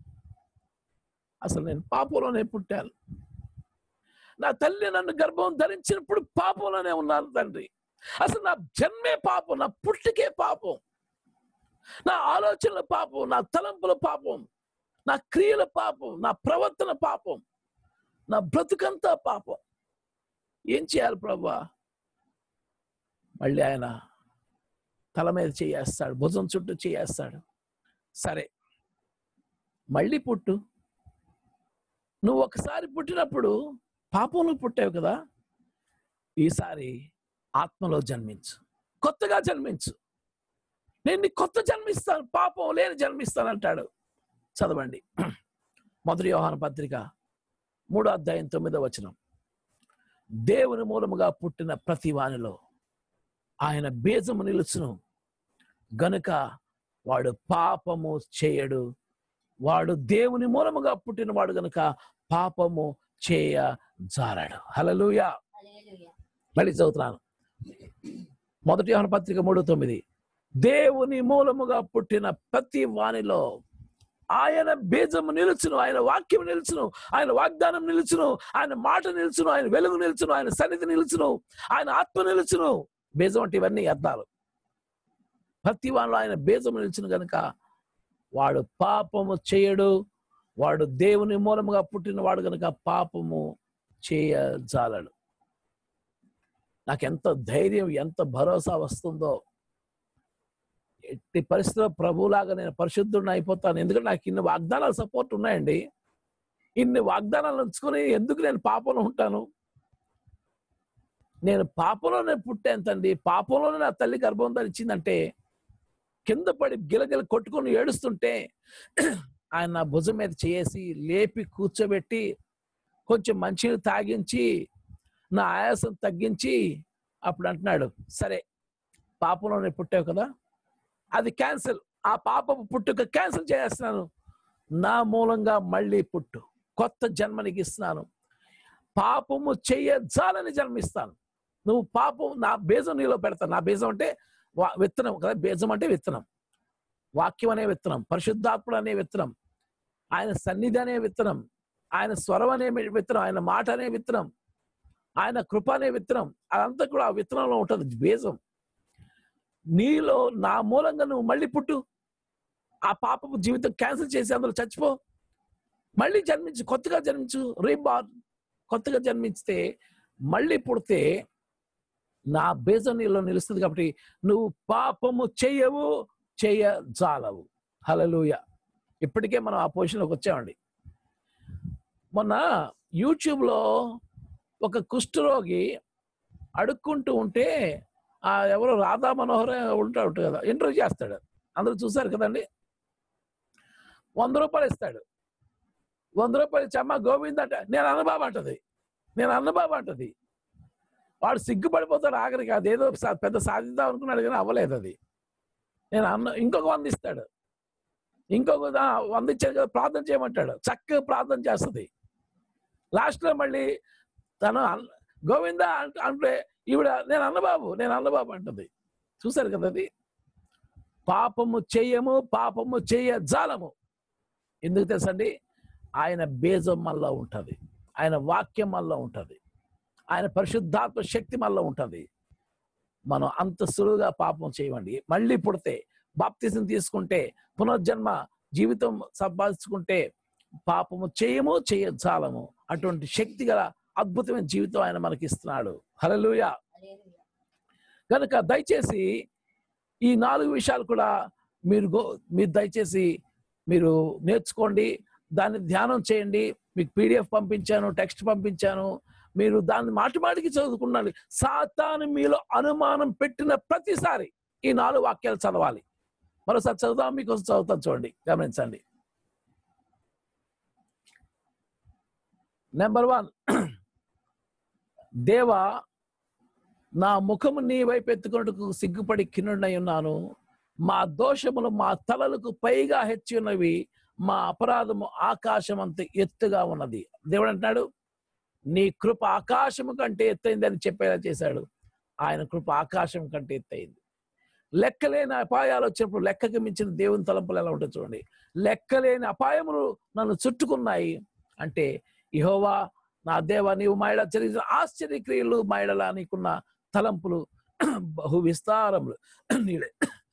అసలు నేను పాపంలోనే పుట్టాను నా తల్లి నన్ను గర్భం ధరించినప్పుడు పాపంలోనే ఉన్నాను తండ్రి అసలు నా జన్మే పాపం నా పుట్టికే పాపం నా ఆలోచనల పాపం నా తలంపుల పాపం నా క్రియల పాపం నా ప్రవర్తన పాపం నా బ్రతుకంతా పాపం ఏం చేయాలి ప్రభా మళ్ళీ ఆయన తల మీద చేయేస్తాడు భుజం చుట్టూ చేయేస్తాడు సరే మళ్ళీ పుట్టు నువ్వు ఒకసారి పుట్టినప్పుడు పాపంలో పుట్టావు కదా ఈసారి ఆత్మలో జన్మించు కొత్తగా జన్మించు నేను నీకు కొత్త జన్మిస్తాను పాపం లేని జన్మిస్తాను అంటాడు చదవండి మొదటి యోహాన పత్రిక మూడో అధ్యాయం తొమ్మిదో వచనం దేవుని మూలముగా పుట్టిన ప్రతి వానిలో ఆయన బీజము నిలుచును గనుక వాడు పాపము చేయడు వాడు దేవుని మూలముగా పుట్టినవాడు గనుక పాపము చేయ జారాడు హలలుయా హల్లెలూయా. మళ్ళీ చదువుతున్నాను మొదటి యోహాను పత్రిక మూడు తొమ్మిది దేవుని మూలముగా పుట్టిన ప్రతి వానిలో ఆయన బీజము నిలుచును ఆయన వాక్యం నిలుచును ఆయన వాగ్దానం నిలుచును ఆయన మాట నిలుచును ఆయన వెలుగు నిలుచును ఆయన సన్నిధి నిలుచును ఆయన ఆత్మ నిలుచును బీజం అంటే ఇవన్నీ అర్థాలు ప్రతి వానిలో ఆయన బీజము నిలుచును గనుక వాడు పాపము చేయడు వాడు దేవుని మూలముగా పుట్టిన వాడు గనుక పాపము చేయజాలడు నాకెంత ధైర్యం ఎంత భరోసా వస్తుందో ఎట్టి పరిస్థితిలో ప్రభువులాగా నేను పరిశుద్ధుడిని అయిపోతాను ఎందుకంటే నాకు ఇన్ని వాగ్దానాలు సపోర్ట్ ఉన్నాయండి ఇన్ని వాగ్దానాలు ఉంచుకొని ఎందుకు నేను పాపంలో ఉంటాను నేను పాపంలోనే పుట్టాను తండ్రి పాపంలోనే నా తల్లి గర్భం ధరించిందంటే కింద పడి గిలగిల కొట్టుకొని ఏడుస్తుంటే ఆయన నా భుజం మీద చేసి లేపి కూర్చోబెట్టి కొంచెం మంచిని తాగించి నా ఆయాసం తగ్గించి అప్పుడు అంటున్నాడు సరే పాపంలోనే పుట్టావు కదా అది క్యాన్సిల్ ఆ పాపపు పుట్టుక క్యాన్సిల్ చేస్తున్నాను నా మూలంగా మళ్ళీ పుట్టు కొత్త జన్మనికి ఇస్తున్నాను పాపము చెయ్యజాలని జన్మిస్తాను నువ్వు పాపం నా బీజం నీలో పెడతాను నా బీజం అంటే వా- విత్తనం కదా బీజం అంటే విత్తనం వాక్యం అనే విత్తనం పరిశుద్ధాత్ముడు అనే విత్తనం ఆయన సన్నిధి అనే విత్తనం ఆయన స్వరం అనే విత్తనం ఆయన మాట అనే విత్తనం ఆయన కృప అనే విత్తనం అదంతా కూడా ఆ విత్తనంలో ఉంటుంది బీజం నీలో నా మూలంగా నువ్వు మళ్ళీ పుట్టు ఆ పాపపు జీవితం క్యాన్సిల్ చేసి అందులో చచ్చిపో మళ్ళీ జన్మించు కొత్తగా జన్మించు రీబార్న్ కొత్తగా జన్మించితే మళ్ళీ పుడితే నా బేజం నీలో నిలుస్తుంది కాబట్టి నువ్వు పాపము చెయ్యవు చెయ్య జాలవు హలలుయ ఇప్పటికే మనం ఆ పొజిషన్లోకి వచ్చామండి మొన్న యూట్యూబ్లో ఒక కుష్ఠరోగి అడుక్కుంటూ ఉంటే ఆ ఎవరో రాధా మనోహర్ ఉంటాడు కదా ఇంటర్వ్యూ చేస్తాడు అందరూ చూశారు కదండి వంద రూపాయలు ఇస్తాడు వంద రూపాయలు ఇచ్చమ్మ గోవింద్ అంటే నేను అన్నబాబు అంటది నేను అన్నబాబు అంటది వాడు సిగ్గుపడిపోతాడు ఆఖరికి అదేదో సా- పెద్ద సాధిద్దాం అనుకున్నాడు కానీ అవ్వలేదు అది నేను అన్న ఇంకొక వంద ఇస్తాడు ఇంకొక ఆ, వంద ఇచ్చాడు కదా ప్రార్థన చేయమంటాడు చక్కగా ప్రార్థన చేస్తుంది లాస్ట్లో మళ్ళీ తను అన్న- గోవింద అంట- అంటే ఈవిడ నేను అన్నబాబు నేను అన్నబాబు అంటుంది చూశారు కదా అది పాపము చెయ్యము పాపము చెయ్య జాలము ఎందుకు తెలుసండి ఆయన బేజం మనలో ఉంటుంది ఆయన వాక్యం మనలో ఉంటుంది ఆయన పరిశుద్ధాత్మ శక్తి మనలో ఉంటుంది మనం అంత సులువుగా పాపం చేయమండి మళ్ళీ పుడితే బాప్తిజం తీసుకుంటే పునర్జన్మ జీవితం సంపాదించుకుంటే పాపము చేయము చేయ జాలము అటువంటి శక్తి గల అద్భుతమైన జీవితం ఆయన మనకి ఇస్తున్నాడు హల్లెలూయా కనుక దయచేసి ఈ నాలుగు విషయాలు కూడా మీరు గో- మీరు దయచేసి మీరు నేర్చుకోండి దాన్ని ధ్యానం చేయండి మీకు పీడిఎఫ్ పంపించాను టెక్స్ట్ పంపించాను మీరు దాన్ని మాటి మాటికి చదువుకున్నాను సాతాను మీలో అనుమానం పెట్టిన ప్రతిసారి ఈ నాలుగు వాక్యాలు చదవాలి మరోసారి చదువుదాం మీకోసం చదువుతాను చూడండి గమనించండి నెంబర్ వన్ దేవా నా ముఖము నీ వైపు ఎత్తుకున్నట్టుకు సిగ్గుపడి కిన్నుడై ఉన్నాను మా దోషములు మా తలలకు పైగా హెచ్చి ఉన్నవి మా అపరాధము ఆకాశం అంత ఎత్తుగా ఉన్నది దేవుడు అంటున్నాడు నీ కృప ఆకాశము కంటే ఎత్తైంది అని చెప్పేలా చేశాడు ఆయన కృప ఆకాశం కంటే ఎత్తైంది లెక్కలేని అపాయాలు వచ్చినప్పుడు లెక్కకి మించిన దేవుని తలంపులు ఎలా ఉంటాయి చూడండి లెక్కలేని అపాయములు నన్ను చుట్టుకున్నాయి అంటే ఇహోవా నా దేవ నీవు మాయడ జరిగిన ఆశ్చర్యక్రియలు మాయడలా నీకున్న తలంపులు బహు విస్తారములు నీడే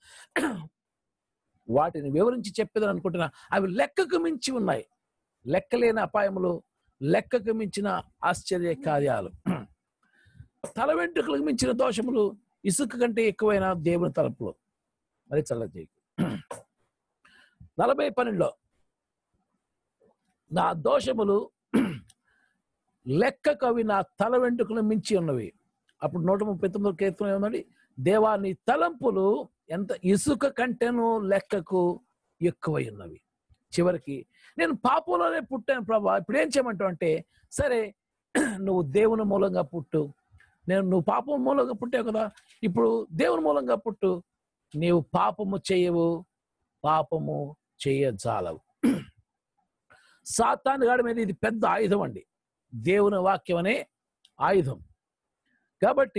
వాటిని వివరించి చెప్పేదని అనుకుంటున్నా అవి లెక్కకు మించి ఉన్నాయి లెక్కలేని అపాయములు లెక్కకు మించిన ఆశ్చర్య కార్యాలు తల వెంట్రుకలకు మించిన దోషములు ఇసుక కంటే ఎక్కువైన దేవుని తలపులు మరి చల్ల చేయకు నలభై పన్నెండులో నా దోషములు లెక్క కవి నా తల వెంట్రుకలు మించి ఉన్నవి అప్పుడు నూట ముప్పై తొమ్మిది కీర్తన ఏమన్నది దేవా నీ తలంపులు ఎంత ఇసుక కంటేను లెక్కకు ఎక్కువై ఉన్నవి చివరికి నేను పాపంలోనే పుట్టాను ప్రభా ఇప్పుడు ఏం చేయమంటావు అంటే సరే నువ్వు దేవుని మూలంగా పుట్టు నేను నువ్వు పాపం మూలంగా పుట్టావు కదా ఇప్పుడు దేవుని మూలంగా పుట్టు నీవు పాపము చేయవు పాపము చేయజాలవు సాతాను గాడి మీద ఇది పెద్ద ఆయుధం అండి దేవుని వాక్యం అనే ఆయుధం కాబట్టి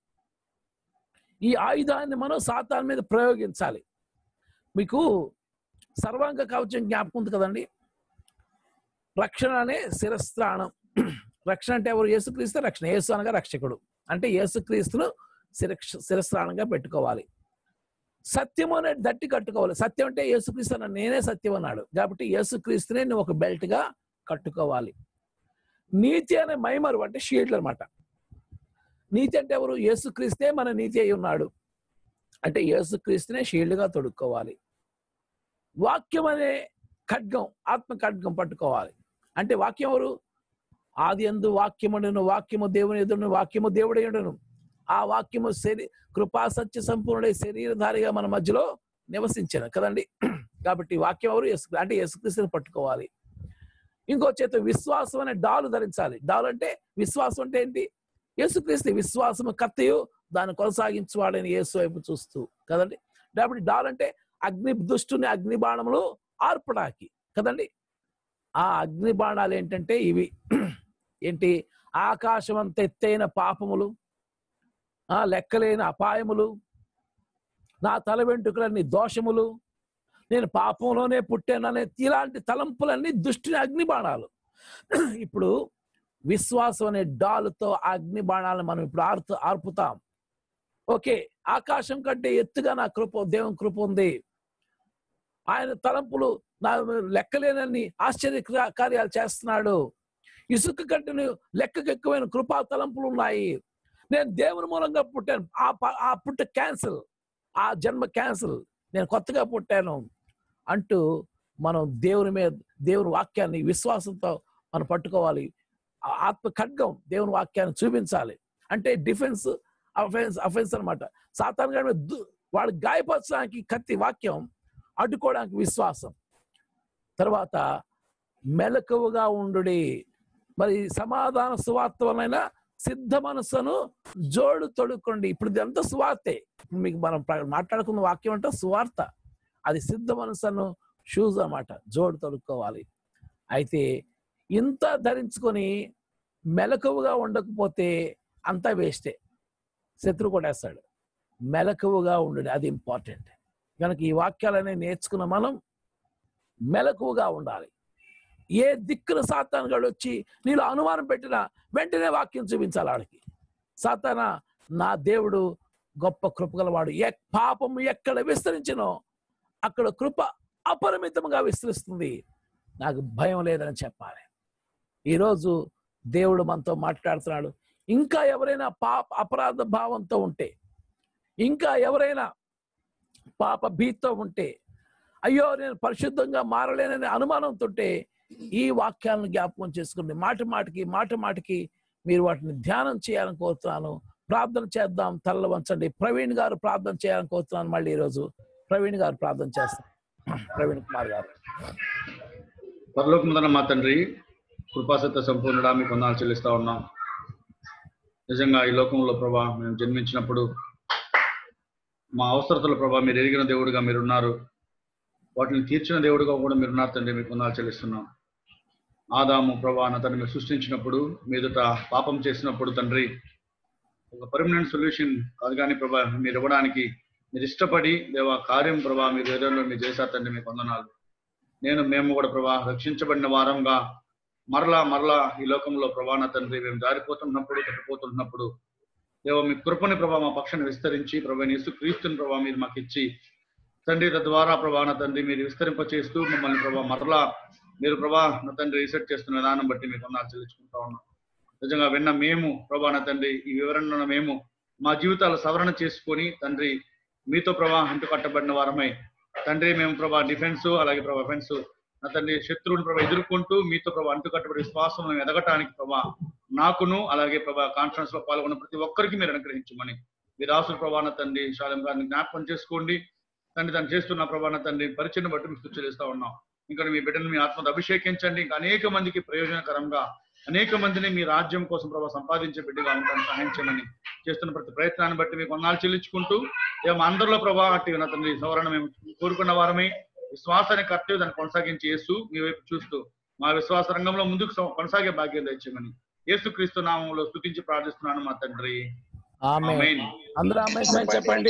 ఈ ఆయుధాన్ని మనం సాతాన్ మీద ప్రయోగించాలి మీకు సర్వాంగ కవచం జ్ఞాపకం ఉంది కదండి రక్షణ అనే శిరస్త్రాణం రక్షణ అంటే ఎవరు యేసుక్రీస్తు రక్షణ యేసు అనగా రక్షకుడు అంటే యేసుక్రీస్తును శిరక్ష శిరస్త్రాణంగా పెట్టుకోవాలి సత్యం అనే దట్టి కట్టుకోవాలి సత్యం అంటే యేసుక్రీస్తు అన్న నేనే సత్యం అన్నాడు కాబట్టి యేసుక్రీస్తునే నువ్వు ఒక బెల్ట్ గా కట్టుకోవాలి నీతి అనే మైమరు అంటే షీల్డ్ అనమాట నీతి అంటే ఎవరు యేసుక్రీస్తే మన నీతి అయి ఉన్నాడు అంటే యేసుక్రీస్తునే షీల్డ్గా తొడుక్కోవాలి వాక్యం అనే ఖడ్గం ఆత్మ ఖడ్గం పట్టుకోవాలి అంటే వాక్యం ఎవరు ఆది ఎందు వాక్యముండను వాక్యము దేవుని ఎదురును వాక్యము దేవుడే ఉండను ఆ వాక్యము శరీ కృపా సత్య సంపూర్ణుడై శరీరధారిగా మన మధ్యలో నివసించాను కదండి కాబట్టి వాక్యం ఎవరు యేసు అంటే యేసుక్రీస్తుని పట్టుకోవాలి ఇంకో చేత విశ్వాసం అనే డాలు ధరించాలి డాలు అంటే విశ్వాసం అంటే ఏంటి యేసుక్రీస్తు విశ్వాసము కత్తయు దాన్ని కొనసాగించువాడని యేసు వైపు చూస్తూ కదండి కాబట్టి డాల్ అంటే అగ్ని దుష్టుని అగ్ని బాణములు ఆర్పడానికి కదండి ఆ అగ్ని బాణాలు ఏంటంటే ఇవి ఏంటి ఆకాశం అంత ఎత్తైన పాపములు ఆ లెక్కలేని అపాయములు నా తల వెంట్రుకలన్నీ దోషములు నేను పాపంలోనే పుట్టాననే ఇలాంటి తలంపులన్నీ దుష్టిని అగ్ని బాణాలు ఇప్పుడు విశ్వాసం అనే డాలుతో ఆ అగ్ని బాణాలను మనం ఇప్పుడు ఆర్పు ఆర్పుతాం ఓకే ఆకాశం కంటే ఎత్తుగా నా కృప దేవుని కృప ఉంది ఆయన తలంపులు నా లెక్కలేనన్ని ఆశ్చర్య క్రియా- కార్యాలు చేస్తున్నాడు ఇసుక కంటిని లెక్కకు ఎక్కువైన కృపా తలంపులు ఉన్నాయి నేను దేవుని మూలంగా పుట్టాను ఆ ప- ఆ పుట్ట క్యాన్సిల్ ఆ జన్మ క్యాన్సిల్ నేను కొత్తగా పుట్టాను అంటూ మనం దేవుని మీద దేవుని వాక్యాన్ని విశ్వాసంతో మనం పట్టుకోవాలి ఆ ఆత్మ ఖడ్గం దేవుని వాక్యాన్ని చూపించాలి అంటే డిఫెన్స్ అఫెన్స్ అఫెన్స్ అనమాట సాతాన్ గారి మీద దు- వాడు గాయపరచడానికి కత్తి వాక్యం అడ్డుకోవడానికి విశ్వాసం తర్వాత మెలకువగా ఉండుడి మరి సమాధాన సువార్త వలన సిద్ధ మనస్సును జోడు తొడుక్కోండి ఇప్పుడు ఇదంతా సువార్తే ఇప్పుడు మీకు మనం ప్ర- మాట్లాడుకున్న వాక్యం అంటే సువార్త అది సిద్ధ మనస్సును షూస్ అన్నమాట జోడు తొడుక్కోవాలి అయితే ఇంత ధరించుకొని మెలకువగా ఉండకపోతే అంతా వేస్టే శత్రు కొట్టేస్తాడు మెలకువగా ఉండడు అది ఇంపార్టెంట్ కనుక ఈ వాక్యాలనే నేర్చుకున్న మనం మెలకువగా ఉండాలి ఏ దిక్కున సాతానుగాడు వచ్చి నీలో అనుమానం పెట్టినా వెంటనే వాక్యం చూపించాలి ఆడికి సాతాన నా దేవుడు గొప్ప కృపగలవాడు ఏ పాపం ఎక్కడ విస్తరించినో అక్కడ కృప అపరిమితంగా విస్తరిస్తుంది నాకు భయం లేదని చెప్పాలి ఈరోజు దేవుడు మనతో మాట్లాడుతున్నాడు ఇంకా ఎవరైనా పాప అపరాధ భావంతో ఉంటే ఇంకా ఎవరైనా పాప భీతితో ఉంటే అయ్యో నేను పరిశుద్ధంగా మారలేననే అనుమానంతో ఉంటే ఈ వాక్యాలను జ్ఞాపకం చేసుకుని మాట మాటికి మాట మాటికి మీరు వాటిని ధ్యానం చేయాలని కోరుతున్నాను ప్రార్థన చేద్దాం తల్ల వంచండి ప్రవీణ్ గారు ప్రార్థన చేయాలని కోరుతున్నాను మళ్ళీ ఈరోజు ప్రవీణ్ గారు ప్రార్థన చేస్తాం ప్రవీణ్ కుమార్ గారు పరలోకముదన మా తండ్రి కృపాసత్య సంపూర్ణుడా మీకు వందనాలు చెల్లిస్తా ఉన్నాం నిజంగా ఈ లోకంలో ప్రభా మేము జన్మించినప్పుడు మా అవసరతల ప్రభా మీరు ఎరిగిన దేవుడిగా మీరు ఉన్నారు వాటిని తీర్చిన దేవుడిగా కూడా మీరు ఉన్నారు తండ్రి మీకు వందనాలు చెల్లిస్తున్నాం ఆదాము ప్రభా నా తండ్రి మీరు సృష్టించినప్పుడు మీదుట పాపం చేసినప్పుడు తండ్రి ఒక పర్మనెంట్ సొల్యూషన్ కాదు కానీ ప్రభా మీరు ఇవ్వడానికి మీరు ఇష్టపడి దేవా కార్యం ప్రభా మీరు ఏదో మీరు చేశారు తండ్రి మీకు వందనాలు నేను మేము కూడా ప్రభా రక్షించబడిన వారంగా మరలా మరలా ఈ లోకంలో ప్రభా నా తండ్రి మేము జారిపోతున్నప్పుడు తప్పిపోతున్నప్పుడు దేవ మీ కృపని ప్రభా మా పక్షాన్ని విస్తరించి ప్రభా యేసు క్రీస్తుని ప్రభా మీరు మాకు ఇచ్చి తండ్రి తద్వారా ప్రభా నా తండ్రి మీరు విస్తరింప చేస్తూ మమ్మల్ని ప్రభా మరలా మీరు ప్రభా నా తండ్రి రీసెట్ చేస్తున్న విధానం బట్టి మీకు వందనాలు చెల్లించుకుంటా ఉన్నాం నిజంగా విన్న మేము ప్రభా నా తండ్రి ఈ వివరణ మేము మా జీవితాలు సవరణ చేసుకొని తండ్రి మీతో ప్రభా అంటు కట్టబడిన వారమై తండ్రి మేము ప్రభా డిఫెన్స్ అలాగే ప్రభా ఫెన్స్ నా తండ్రి శత్రువుని ప్రభా ఎదుర్కొంటూ మీతో ప్రభా అంటు కట్టబడి విశ్వాసం మేము ఎదగటానికి ప్రభా నాకును అలాగే ప్రభా కాన్ఫరెన్స్ లో పాల్గొన్న ప్రతి ఒక్కరికి మీరు అనుగ్రహించమని మీ రాసుల ప్రభాన తండ్రి శాలం గారిని జ్ఞాపకం చేసుకోండి తండ్రి తను చేస్తున్న ప్రభాన తండ్రి పరిచయం బట్టి మీకు చెల్లిస్తా ఉన్నాం ఇంకా మీ బిడ్డను మీ ఆత్మతో అభిషేకించండి ఇంకా అనేక మందికి ప్రయోజనకరంగా అనేక మందిని మీ రాజ్యం కోసం ప్రభావ సంపాదించే బిడ్డగా ఉండడానికి సహాయం చేయమని చేస్తున్న ప్రతి ప్రయత్నాన్ని బట్టి మీకు వందనాలు చెల్లించుకుంటూ ఇక మా అందరిలో ప్రభావ అట్టి నా తండ్రి సవరణ మేము కోరుకున్న వారమై విశ్వాసాన్ని కర్తవ్యం దాన్ని కొనసాగించి యేసు మీ వైపు చూస్తూ మా విశ్వాస రంగంలో ముందుకు స- కొనసాగే భాగ్యం తెచ్చేయమని యేసు క్రీస్తు నామంలో స్తుతించి ప్రార్థిస్తున్నాను మా తండ్రి ఆమె ఆమేన్. అందరూ అమ్మాయి చెప్పండి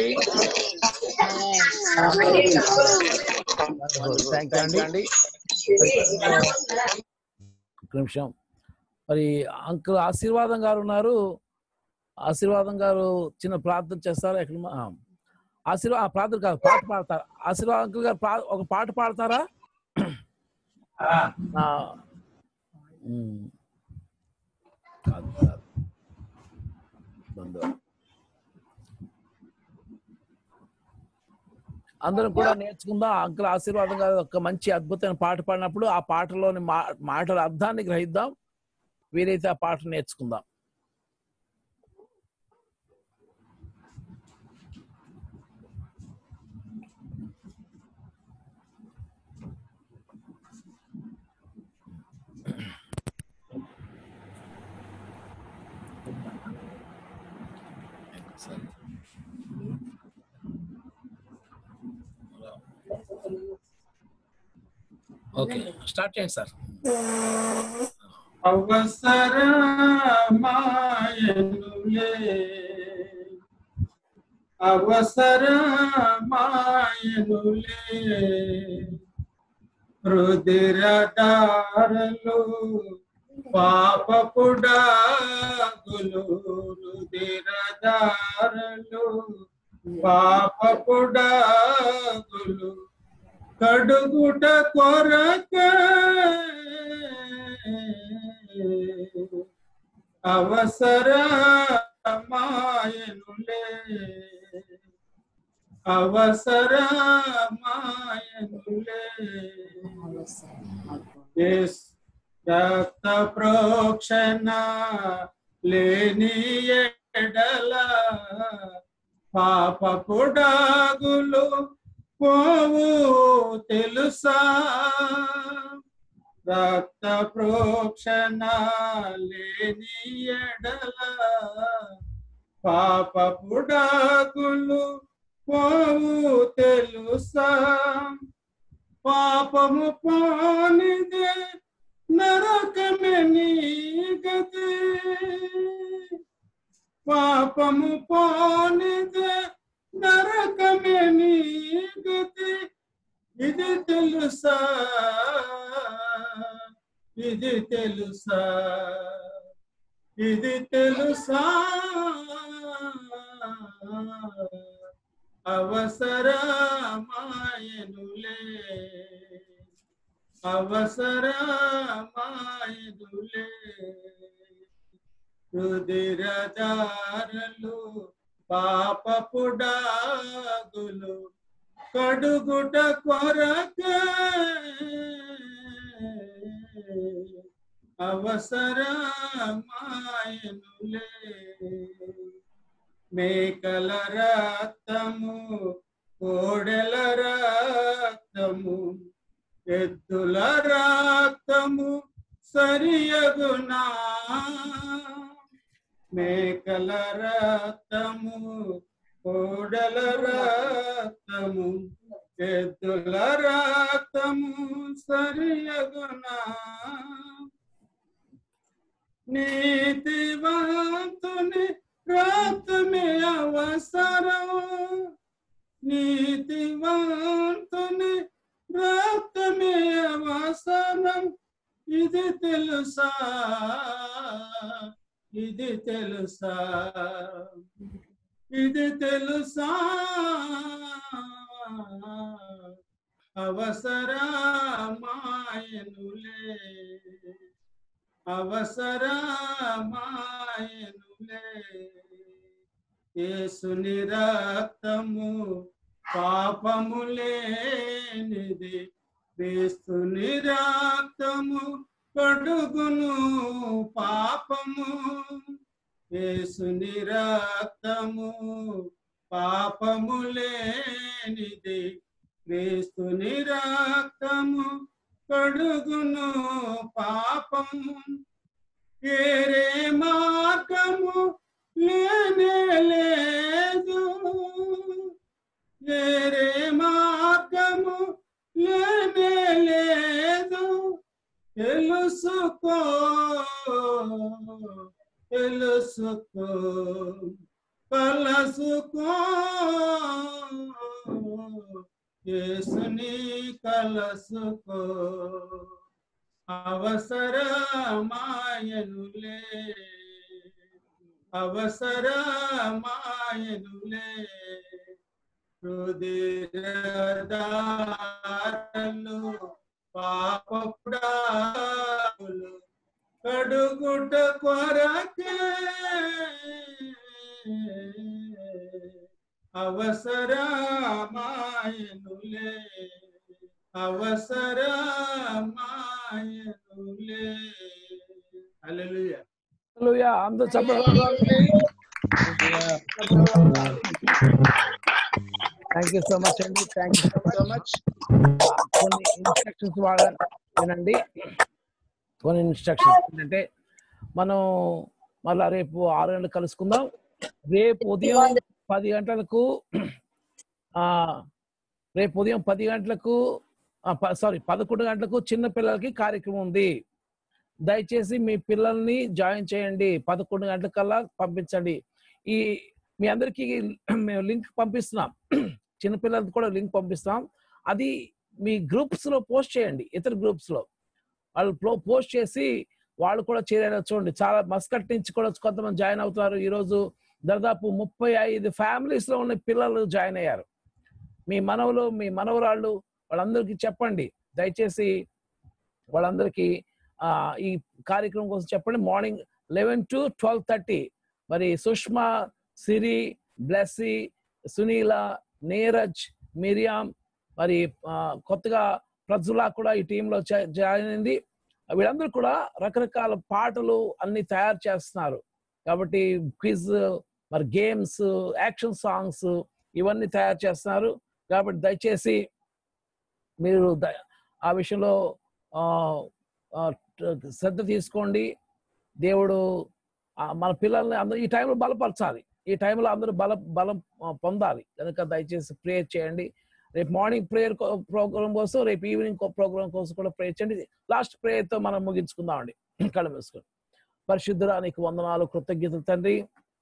థ్యాంక్ యూ అండి ఒక్క నిమిషం మరి అంకుల్ ఆశీర్వాదం గారు ఉన్నారు ఆశీర్వాదం గారు చిన్న ప్రార్థన చేస్తారా ఎక్కడ మా- ఆ. ఆశీర్వా ఆ, ప్రార్థన కాదు పాట పాడతారా ఆశీర్వాదం అంకుల్ గారు పా- ఒక పాట పాడతారా ఆ, ఉమ్. కాదు, కాదు. బంధువు. అందరం కూడా నేర్చుకుందాం అంకుల్ ఆశీర్వాదం గారు ఒక మంచి అద్భుతమైన పాట పాడినప్పుడు ఆ పాటలోని మా మాటల అర్థాన్ని గ్రహిద్దాం వీలైతే ఆ పాట నేర్చుకుందాం ఓకే స్టార్ట్ చేయండి సార్ అవసరమాయనులే అవసరమాయనులే రుదిరదారలు పాపపుడాగులు రుదిరదారలు పాపపుడాగులు కడుగుట కొరక అవసరమాయనులే అవసరమాయనులే ఎస్ రక్త ప్రోక్షణ లేని ఎడల పాప పుడాగులు పోవు తెలుసా రక్త ప్రోక్షణ లేని ఎడల పాప పుడాగులు పోవు తెలుసా పాపము పోనిదే నరకమే నీ గతి పాపము పోనిదే నరకమే నీ గతి ఇది తెలుసా ఇది తెలుసా ఇది తెలుసా అవసరమాయనులే అవసరమాయనులే రుదిరదారలు పాపపుడాగులు కడుగుట కొరక అవసరమాయనులే మేకల రక్తము కోడెల రక్తము ఎద్దుల రక్తము సరియగునా మేకల రక్తము కోడల రక్తము ఎద్దుల రక్తము సరియగునా నీతివంతుని రక్తమే అవసరం నీతివంతుని రక్తమే అవసరం ఇది తెలుసా ఇది తెలుసా ఇది తెలుసా అవసరమాయనులే అవసరమాయనులే యేసుని రక్తము పాపము లేనిది క్రీస్తుని రక్తము కడుగును పాపము యేసుని రక్తము పాపము లేనిది క్రీస్తుని రక్తము కడుగును పాపము ఏరే మార్గము లేనే లేదు వేరే మార్గము లేనే లేదు తెలుసుకో తెలుసుకో కలసుకో యేసుని కలసుకో అవసరమాయనులే అవసరమాయనులే రుదిరదారలు పాపపుడాలు కడుగుట కొరకే అవసరమాయనులే అవసరమాయనులే హల్లెలూయా హల్లెలూయా అందరూ చెప్పండి థ్యాంక్ యూ సో మచ్ అండి థ్యాంక్ యూ సో మచ్ కొన్ని ఇన్స్ట్రక్షన్స్ వాడ వినండి కొన్ని ఇన్స్ట్రక్షన్స్ ఏంటంటే మనం మళ్ళా రేపు ఆరు గంటలకు కలుసుకుందాం రేపు ఉదయం పది గంటలకు ఆ రేపు ఉదయం పది గంటలకు సారీ పదకొండు గంటలకు చిన్న పిల్లలకి కార్యక్రమం ఉంది దయచేసి మీ పిల్లల్ని జాయిన్ చేయండి పదకొండు గంటలకల్లా పంపించండి ఈ మీ అందరికీ మేము లింక్ పంపిస్తున్నాం చిన్నపిల్లలకి కూడా లింక్ పంపిస్తాం అది మీ గ్రూప్స్ లో పోస్ట్ చేయండి ఇతర గ్రూప్స్ లో వాళ్ళు పోస్ట్ చేసి వాళ్ళు కూడా చేరేలా చూడండి చాలా మస్కట్ నుంచి కూడా కొంతమంది జాయిన్ అవుతున్నారు ఈ రోజు దాదాపు ముప్పై ఐదు ఫ్యామిలీస్ లో ఉన్న పిల్లలు జాయిన్ అయ్యారు మీ మనవలు మీ మనవరాళ్ళు వాళ్ళందరికీ చెప్పండి దయచేసి వాళ్ళందరికీ ఆ, ఈ కార్యక్రమం కోసం చెప్పండి morning eleven to twelve thirty మరి సుష్మా సిరి బ్లెస్సీ సునీల నీరజ్ మిరియాం మరి ఆ, కొత్తగా ప్రజులా కూడా ఈ టీంలో జాయిన్ అయింది వీళ్ళందరూ కూడా రకరకాల పాటలు అన్ని తయారు చేస్తున్నారు కాబట్టి క్విజ్ మరి గేమ్స్ యాక్షన్ సాంగ్స్ ఇవన్నీ తయారు చేస్తున్నారు కాబట్టి దయచేసి మీరు ద- ఆ విషయంలో ఆ, ఆ, శ్రద్ధ తీసుకోండి దేవుడు ఆ, మన పిల్లల్ని అందరూ ఈ టైంలో బలపరచాలి ఈ టైంలో అందరూ బల బలం ఆ, పొందాలి కనుక దయచేసి ప్రేయర్ చేయండి రేపు మార్నింగ్ ప్రేయర్ ప్రోగ్రామ్ కోసం రేపు ఈవినింగ్ ప్రోగ్రామ్ కోసం కూడా ప్రేయర్ చేయండి లాస్ట్ ప్రేయర్తో మనం ముగించుకుందామండి కళ్ళు మూసుకొని పరిశుద్ధురా నీకు వందనాలు కృతజ్ఞతలు తండ్రి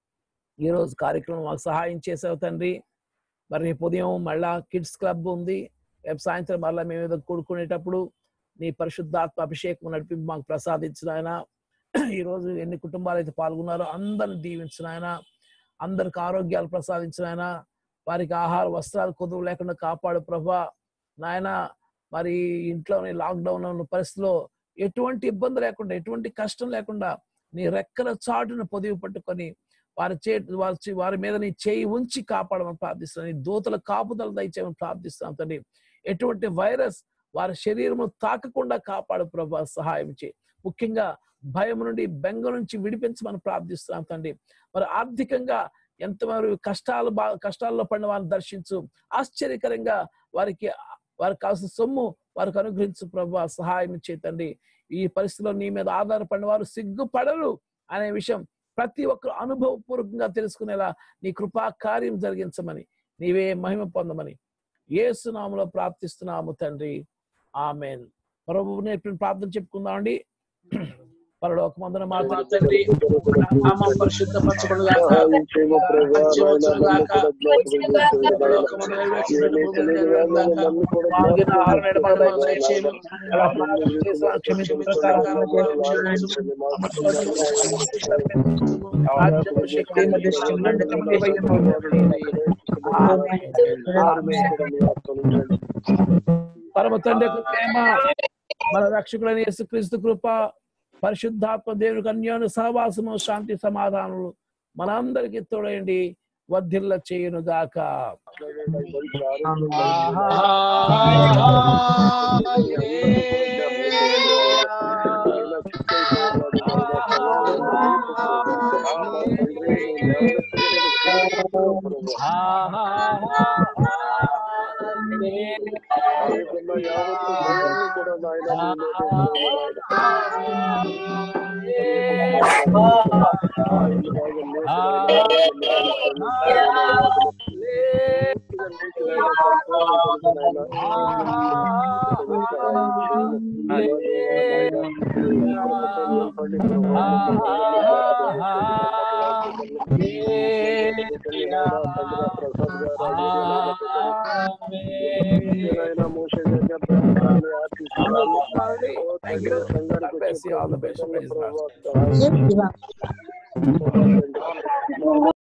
ఈ రోజు కార్యక్రమం మాకు సహాయం చేసావు తండ్రి మరి రేపు ఉదయం మళ్ళా కిడ్స్ క్లబ్ ఉంది రేపు సాయంత్రం మళ్ళీ మేము ఏదో కూడుకునేటప్పుడు నీ పరిశుద్ధాత్మ అభిషేకం నడిపి మాకు ప్రసాదించిన ఆయన ఈ రోజు ఎన్ని కుటుంబాలు అయితే పాల్గొన్నారో అందరిని దీవించిన ఆయన అందరికి ఆరోగ్యాలు ప్రసాదించిన ఆయన వారికి ఆహార వస్త్రాలు కొదువు లేకుండా కాపాడు ప్రభా నాయన మరి ఇంట్లోని లాక్డౌన్ ఉన్న పరిస్థితిలో ఎటువంటి ఇబ్బంది లేకుండా ఎటువంటి కష్టం లేకుండా నీ రెక్కల చాటును పొదివి పట్టుకొని వారి చే వారి చే- వారి మీద నీ చేయి ఉంచి కాపాడమని ప్రార్థిస్తున్నాను నీ దూతల కాపుదల దయచేయమని ప్రార్థిస్తున్నాను తండ్రి ఎటువంటి వైరస్ వారి శరీరము తాకకుండా కాపాడు ప్రభా సహాయం చేయి ముఖ్యంగా భయం నుండి బెంగ నుంచి విడిపించమని ప్రార్థిస్తున్నాం తండ్రి మరి ఆర్థికంగా ఎంతవరకు కష్టాలు బా కష్టాల్లో పడిన వారిని దర్శించు ఆశ్చర్యకరంగా వారికి వారికి కావాల్సిన సొమ్ము వారికి అనుగ్రహించు ప్రభా సహాయం చేతండి ఈ పరిస్థితిలో నీ మీద ఆధారపడిన వారు సిగ్గుపడరు అనే విషయం ప్రతి ఒక్కరు అనుభవపూర్వకంగా తెలుసుకునేలా నీ కృపా కార్యం జరిగించమని నీవే మహిమ పొందమని ఏసునాములో ప్రార్థిస్తున్నాము తండ్రి ఆమెన్ ప్రభు నేర్పిన ప్రార్థన చెప్పుకుందామండి పరలోకమందున మా తండ్రి నామం పరిశుద్ధపరచబడుగాక రాజ్యవచ్చునుగాక పరలోకమందున నెరవేర్చబడిన భూమి మీద నెరవేరుగాక మాగిన ఆహారం ఎడమను మాకు దయచేయము ఎలా పాపం చేసిన క్షమించు ప్రకారం రాజ్యము శక్తి మధ్య నండి పరమ తండ్రి యొక్క ప్రేమ మన రక్షకుడైన యేసుక్రీస్తు కృప పరిశుద్ధాత్మ దేవునికి అన్యోన్య సహవాసము శాంతి సమాధానములు మనందరికి తోడండి వర్ధిల్ల చేయును గాక Thank you. God bless you. All the best. Praise the Lord. Yes, Diva.